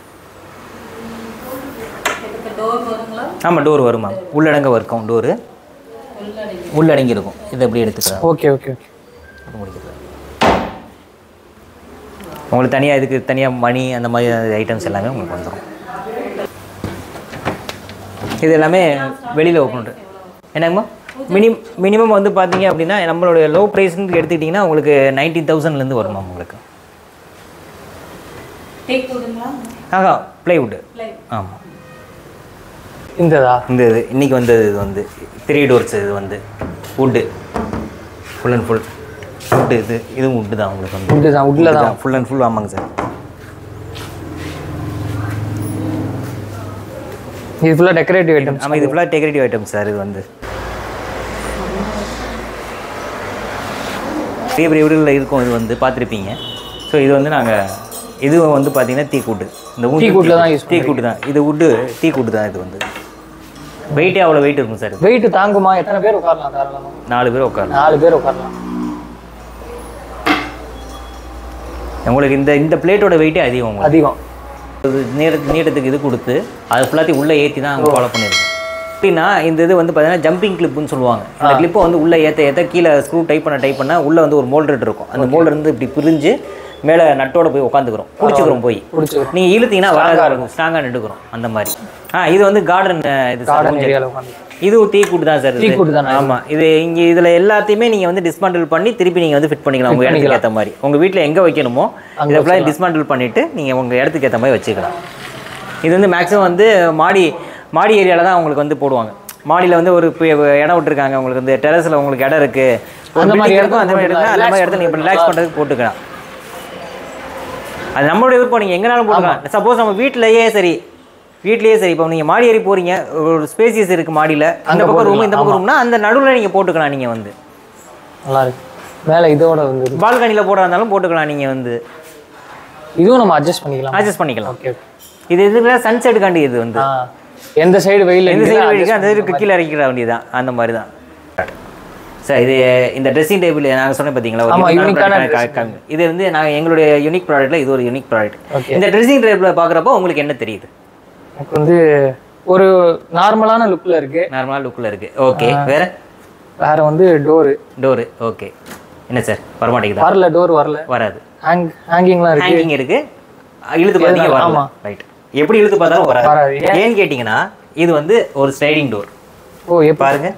ஆமாம் டோர் வரும் மேம் உள்ளடங்க இருக்கும் டோரு உள்ளடங்கி இருக்கும் இதை எப்படி எடுத்துக்கிறேன் ஓகே ஓகே ஓகே முடிக்கிறது உங்களுக்கு தனியாக இதுக்கு தனியாக மணி அந்த மாதிரி ஐட்டம்ஸ் எல்லாமே உங்களுக்கு வந்துடும் இது எல்லாமே வெளியில் ஓப்பன் என்னங்கம்மா மினிம் மினிமம் வந்து பார்த்தீங்க அப்படின்னா நம்மளோட லோ ப்ரைஸ்ன்னு எடுத்துக்கிட்டிங்கன்னா உங்களுக்கு நைன்டீன் தௌசண்ட்லேருந்து வரும் மேம் உங்களுக்கு ஆஹா ப்ளைவுட்டு ஆமாம் இந்ததா இந்த இது இன்றைக்கி வந்தது இது வந்து த்ரீ டோர்ஸ் இது வந்து wood full and full wood இது இதுவும் வுட்டு தான் உங்களுக்கு வந்து உட்டு தான் உட்ல தான் ஃபுல் அண்ட் ஃபுல் ஆமாங்க சார் இது ஃபுல்லாக டெக்கரேட்டிவ் ஐட்டம்ஸ் ஆமாம் இது ஃபுல்லாக டெக்கரேட்டிவ் ஐட்டம் சார் இது வந்து பெரிய பெரிய வீடுகளில் இருக்கும் இது வந்து பார்த்துருப்பீங்க ஸோ இது வந்து நாங்கள் இது வந்து பார்த்தீங்கன்னா தீக்கூட்டு இந்த wood தீக்கூட்டுல தான் use தீக்கூட்டு தான் இது வுட்டு தீக்கூட்டு தான் இது வந்து வெயிட்டே அவ்வளோ வெயிட் இருக்கும் சார் இது வெயிட் தாங்குமா எத்தனை பேர் உட்காரலாம் தாராளமா நாலு பேர் உட்காரலாம் நாலு பேர் உட்காரலாம் உங்களுக்கு இந்த இந்த பிளேட்டோட வெயிட்டே அதிகம் உங்களுக்கு அதிகம் இது நீட நீட்டத்துக்கு இது கொடுத்து அது ஃபுல்லாத்தையும் உள்ளே ஏற்றி தான் அங்கே ஃபாலோ பண்ணியிருக்கோம் எப்படின்னா இந்த இது வந்து பார்த்தீங்கன்னா ஜம்பிங் கிளிப்புன்னு சொல்லுவாங்க இந்த கிளிப்பை வந்து உள்ளே ஏற்ற ஏற்ற கீழே ஸ்க்ரூ டைப் பண்ண டைப் பண்ணால் உள்ளே வந்து ஒரு மோல்டர் இருக்கும் அந்த மோல்டர் இருந்து இப்படி பிரிஞ்சு மேலே நட்டோட போய் உட்காந்துக்கிறோம் பிடிச்சிக்கிறோம் போய் பிடிச்சிக்கிறோம். நீங்கள் இழுத்தீங்கன்னா வராது ஸ்ட்ராங்காக நின்றுக்கிறோம் அந்த மாதிரி ஆ இது வந்து கார்டன் இது சார் கார்டன் ஏரியாவில் உட்காந்து இது ஒரு டீ கூட்டு தான் சார் இது. டீக்கூட்டு தானே? ஆமா இது இங்க இதுல எல்லாத்தையுமே நீங்க வந்து டிஸ்மாண்டில் பண்ணி திருப்பி நீங்க வந்து ஃபிட் பண்ணிக்கலாம் உங்க இடத்துக்கு ஏத்த மாதிரி உங்க வீட்ல எங்க வைக்கணுமோ இதை ஃபுல்லாக டிஸ்மாண்டில் பண்ணிட்டு நீங்க உங்க இடத்துக்கு ஏத்த மாதிரி வச்சுக்கலாம் இது வந்து மேக்ஸிமம் வந்து மாடி மாடி ஏரியால தான் உங்களுக்கு வந்து போடுவாங்க மாடியில் வந்து ஒரு பி- இடம் விட்டுருக்காங்க உங்களுக்கு வந்து டெரஸில் உங்களுக்கு இடம் இருக்குது அந்த அந்த மாதிரி மாதிரி இடத்துல இருக்கும் அந்த மாதிரி இடத்துல அந்த மாதிரி இடத்துல நீங்கள் ரிலாக்ஸ் பண்ணுறதுக்கு போட்டுக்கலாம் அது நம்மளுடைய விருப்பம் நீங்கள் எங்கனாலும் போட்டுக்கலாம் சப்போஸ் நம்ம வீட்டிலேயே சரி வீட்லயே சரி இப்போ நீங்கள் மாடி ஏறி போகிறீங்க ஒரு ஸ்பேசியஸ் இருக்குது மாடியில் அந்த பக்கம் ரூம் இந்த பக்கம் ரூம்னா அந்த நடுவில் நீங்கள் போட்டுக்கலாம் நீங்கள் வந்து நல்லா இருக்கு மேலே இதோட வந்து பால்கனியில் போடுறதா இருந்தாலும் போட்டுக்கலாம் நீங்கள் வந்து இதுவும் நம்ம அட்ஜஸ்ட் பண்ணிக்கலாம் அட்ஜஸ்ட் பண்ணிக்கலாம் ஓகே இது எதுக்குன்னா சன்செட்டுக்காண்டி இது வந்து ஆ எந்த சைடு வெயில் எந்த அடிக்குதோ சைடு adjust வரைக்கும் அந்த சைடு கீழே இறக்கிற வேண்டியதுதான் அந்த மாதிரி தான் சார் இது இந்த ட்ரெஸ்ஸிங் டேபிள் நாங்கள் சொன்னேன் பார்த்தீங்களா ஒரு ஆமா, unique unique-ஆன product கா- காமி- இது வந்து நாங்கள் எங்களுடைய யூனிக் ப்ராடக்ட்டில் இது ஒரு யூனிக் ப்ராடக்ட் Okay. இந்த ட்ரெஸ்ஸிங் டேபிள் பார்க்குறப்போ உங்களுக்கு என்ன தெரியுது எனக்கு வந்து ஒரு நார்மலான லுக்ல இருக்கு நார்மலாக லுக்கில் இருக்குது ஓகே வேற வேற வந்து டோரு டோரு ஓகே என்ன சார் வரமாட்டேங்குதா வரல டோர் வரல வராது ஹேங் ஹேங்கிங்லாம் இருக்கு ஹேங்கிங் இருக்கு இழுத்து பார்த்தீங்க வரல ஆமா. ரைட் எப்படி இழுத்து பார்த்தாலும் வராது. வராது ஏன்னு கேட்டிங்கன்னா இது வந்து ஒரு ஸ்லைடிங் டோர் ஓ எப்போ பாருங்க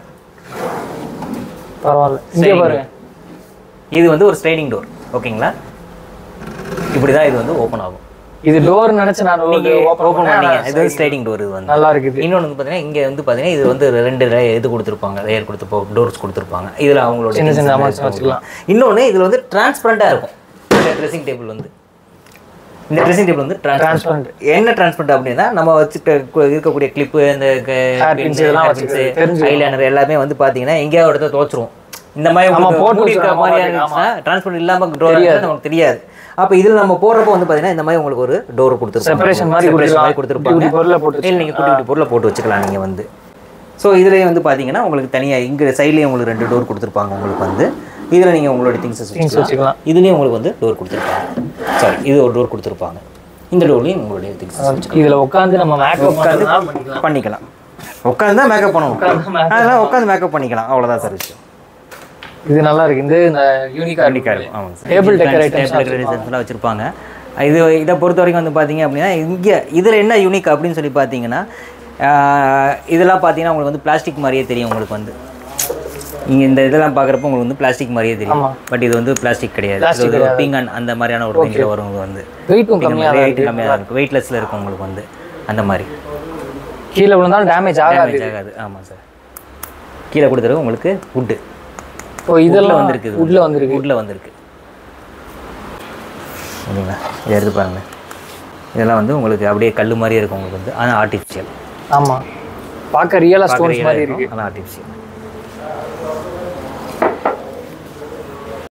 பரவாயில்ல இங்கே பாருங்க இது வந்து ஒரு ஸ்லைடிங் டோர் ஓகேங்களா இப்படி தான் இது வந்து ஓப்பன் ஆகும் இது டோர் நினைச்சு நான் நீங்க ஓப்பன் ஓப்பன் பண்ணீங்க இது வந்து ஸ்லைடிங் டோர் இது வந்து நல்லா இருக்குது இன்னொன்று வந்து பார்த்தீங்கன்னா இங்கே வந்து பார்த்தீங்கன்னா இது வந்து ரெண்டு layer இது கொடுத்துருப்பாங்க லேயர் கொடுத்து டோர்ஸ் கொடுத்துருப்பாங்க இதில் அவங்களோட சின்ன சின்ன things amounts எல்லாம் வச்சுக்கலாம் இன்னொன்று இதில் வந்து டிரான்ஸ்பரண்டாக இருக்கும் இந்த ட்ரெஸ்ஸிங் டேபிள் வந்து இந்த ட்ரெஸ்ஸிங் டேபிள் வந்து Transparent. டிரான்ஸ்பரண்ட் என்ன டிரான்ஸ்பரண்ட் அப்படின்னா நம்ம வச்சுக்க கு- இருக்கக்கூடிய கிளிப்பு இந்த pins இதெல்லாம் வச்சுக்கிறது, தெரிஞ்சுக்கும். ஐலைனர் எல்லாமே வந்து பார்த்தீங்கன்னா எங்கேயாவது இடத்த தோச்சிரும் இந்த மாதிரி ஆமா, உங்களுக்கு போட்டு மூடி இருக்கிற வச்சிருக்க மாதிரி மாதிரி, இருந்துச்சுன்னா டிரான்ஸ்பரண்ட் இல்லாமல் டோர் நமக்கு தெரியாது அப்போ இதில் நம்ம போடுறப்போ வந்து பார்த்தீங்கன்னா இந்த மாதிரி உங்களுக்கு ஒரு டோர் கொடுத்துருப்பாங்க Separation மாதிரி Separation கொடுத்துருக்காங்க. மாதிரி கொடுத்துருப்பாங்க குட்டி குட்டி பொருளை போட்டு இல்லை நீங்கள் குட்டி குட்டி பொருளை போட்டு வச்சுக்கலாம் நீங்கள் வந்து ஸோ இதுலேயே வந்து பார்த்தீங்கன்னா உங்களுக்கு தனியாக இங்கே சைட்லேயும் உங்களுக்கு ரெண்டு டோர் கொடுத்துருப்பாங்க உங்களுக்கு வந்து இதில் நீங்கள் உங்களோட திங்ஸஸ் Things வச்சுக்கலாம் வச்சுக்கலாம் இதுலேயும் உங்களுக்கு வந்து டோர் கொடுத்துருப்பாங்க சாரி இது ஒரு டோர் கொடுத்துருப்பாங்க இந்த டோர்லேயும் உங்களுடைய திங்ஸஸ் இதுல உட்காந்து நம்ம மேக்கப் உட்காந்து பண்ணலாம் பண்ணிக்கலாம் பண்ணிக்கலாம் உட்காந்து தான் மேக்கப் பண்ணணும் அதெல்லாம் உட்காந்து மேக்கப் பண்ணிக்கலாம் அவ்வளோதான் சார் விஷயம் இது நல்லா இருக்கு இந்த இந்த யூனிக்கா கண்டிப்பாக இருக்கும் ஆமாங்க சார் Table decorators டேபிள் டெக்கரேஷன்ஸ்லாம் வச்சுருப்பாங்க இது இதை பொறுத்த வரைக்கும் வந்து பார்த்தீங்க அப்படின்னா இங்கே இதில் என்ன யூனிக் அப்படின்னு சொல்லி பார்த்தீங்கன்னா ஆஹ், இதெல்லாம் பார்த்தீங்கன்னா உங்களுக்கு வந்து பிளாஸ்டிக் மாதிரியே தெரியும் உங்களுக்கு வந்து இங்கே இந்த இதெல்லாம் பார்க்குறப்ப உங்களுக்கு வந்து பிளாஸ்டிக் மாதிரியே தெரியும் ஆமா. பட் இது வந்து பிளாஸ்டிக் கிடையாது Plastic இது ஒரு பீங்கான் அந்த மாதிரியான ஒரு ரேஞ்சில் வரும் இது வந்து வெயிட்டும் கம்மியா தான் வெயிட் கம்மியாக இருக்கும் வெயிட்லெஸ்ஸில் இருக்கும் உங்களுக்கு வந்து அந்த மாதிரி கீழே விழுந்தாலும் டேமேஜ் ஆகாது டேமேஜ் ஆகாது ஆமாம் சார் கீழே கொடுத்துருக்கு உங்களுக்கு வுட்டு ஓ இதெல்லாம் வந்திருக்கு உட்ல வந்திருக்கு வுட்டில் வந்திருக்கு சரிங்களா இதை எடுத்து பாருங்க இதெல்லாம் வந்து உங்களுக்கு அப்படியே கல் மாதிரியே இருக்கும் உங்களுக்கு வந்து ஆனால் ஆர்டிஃபிஷியல் ஆமா பார்க்க ரியலா ஸ்டோன்ஸ் மாதிரி இருக்கு ஆனால் ஆர்டிஃபிஷியல்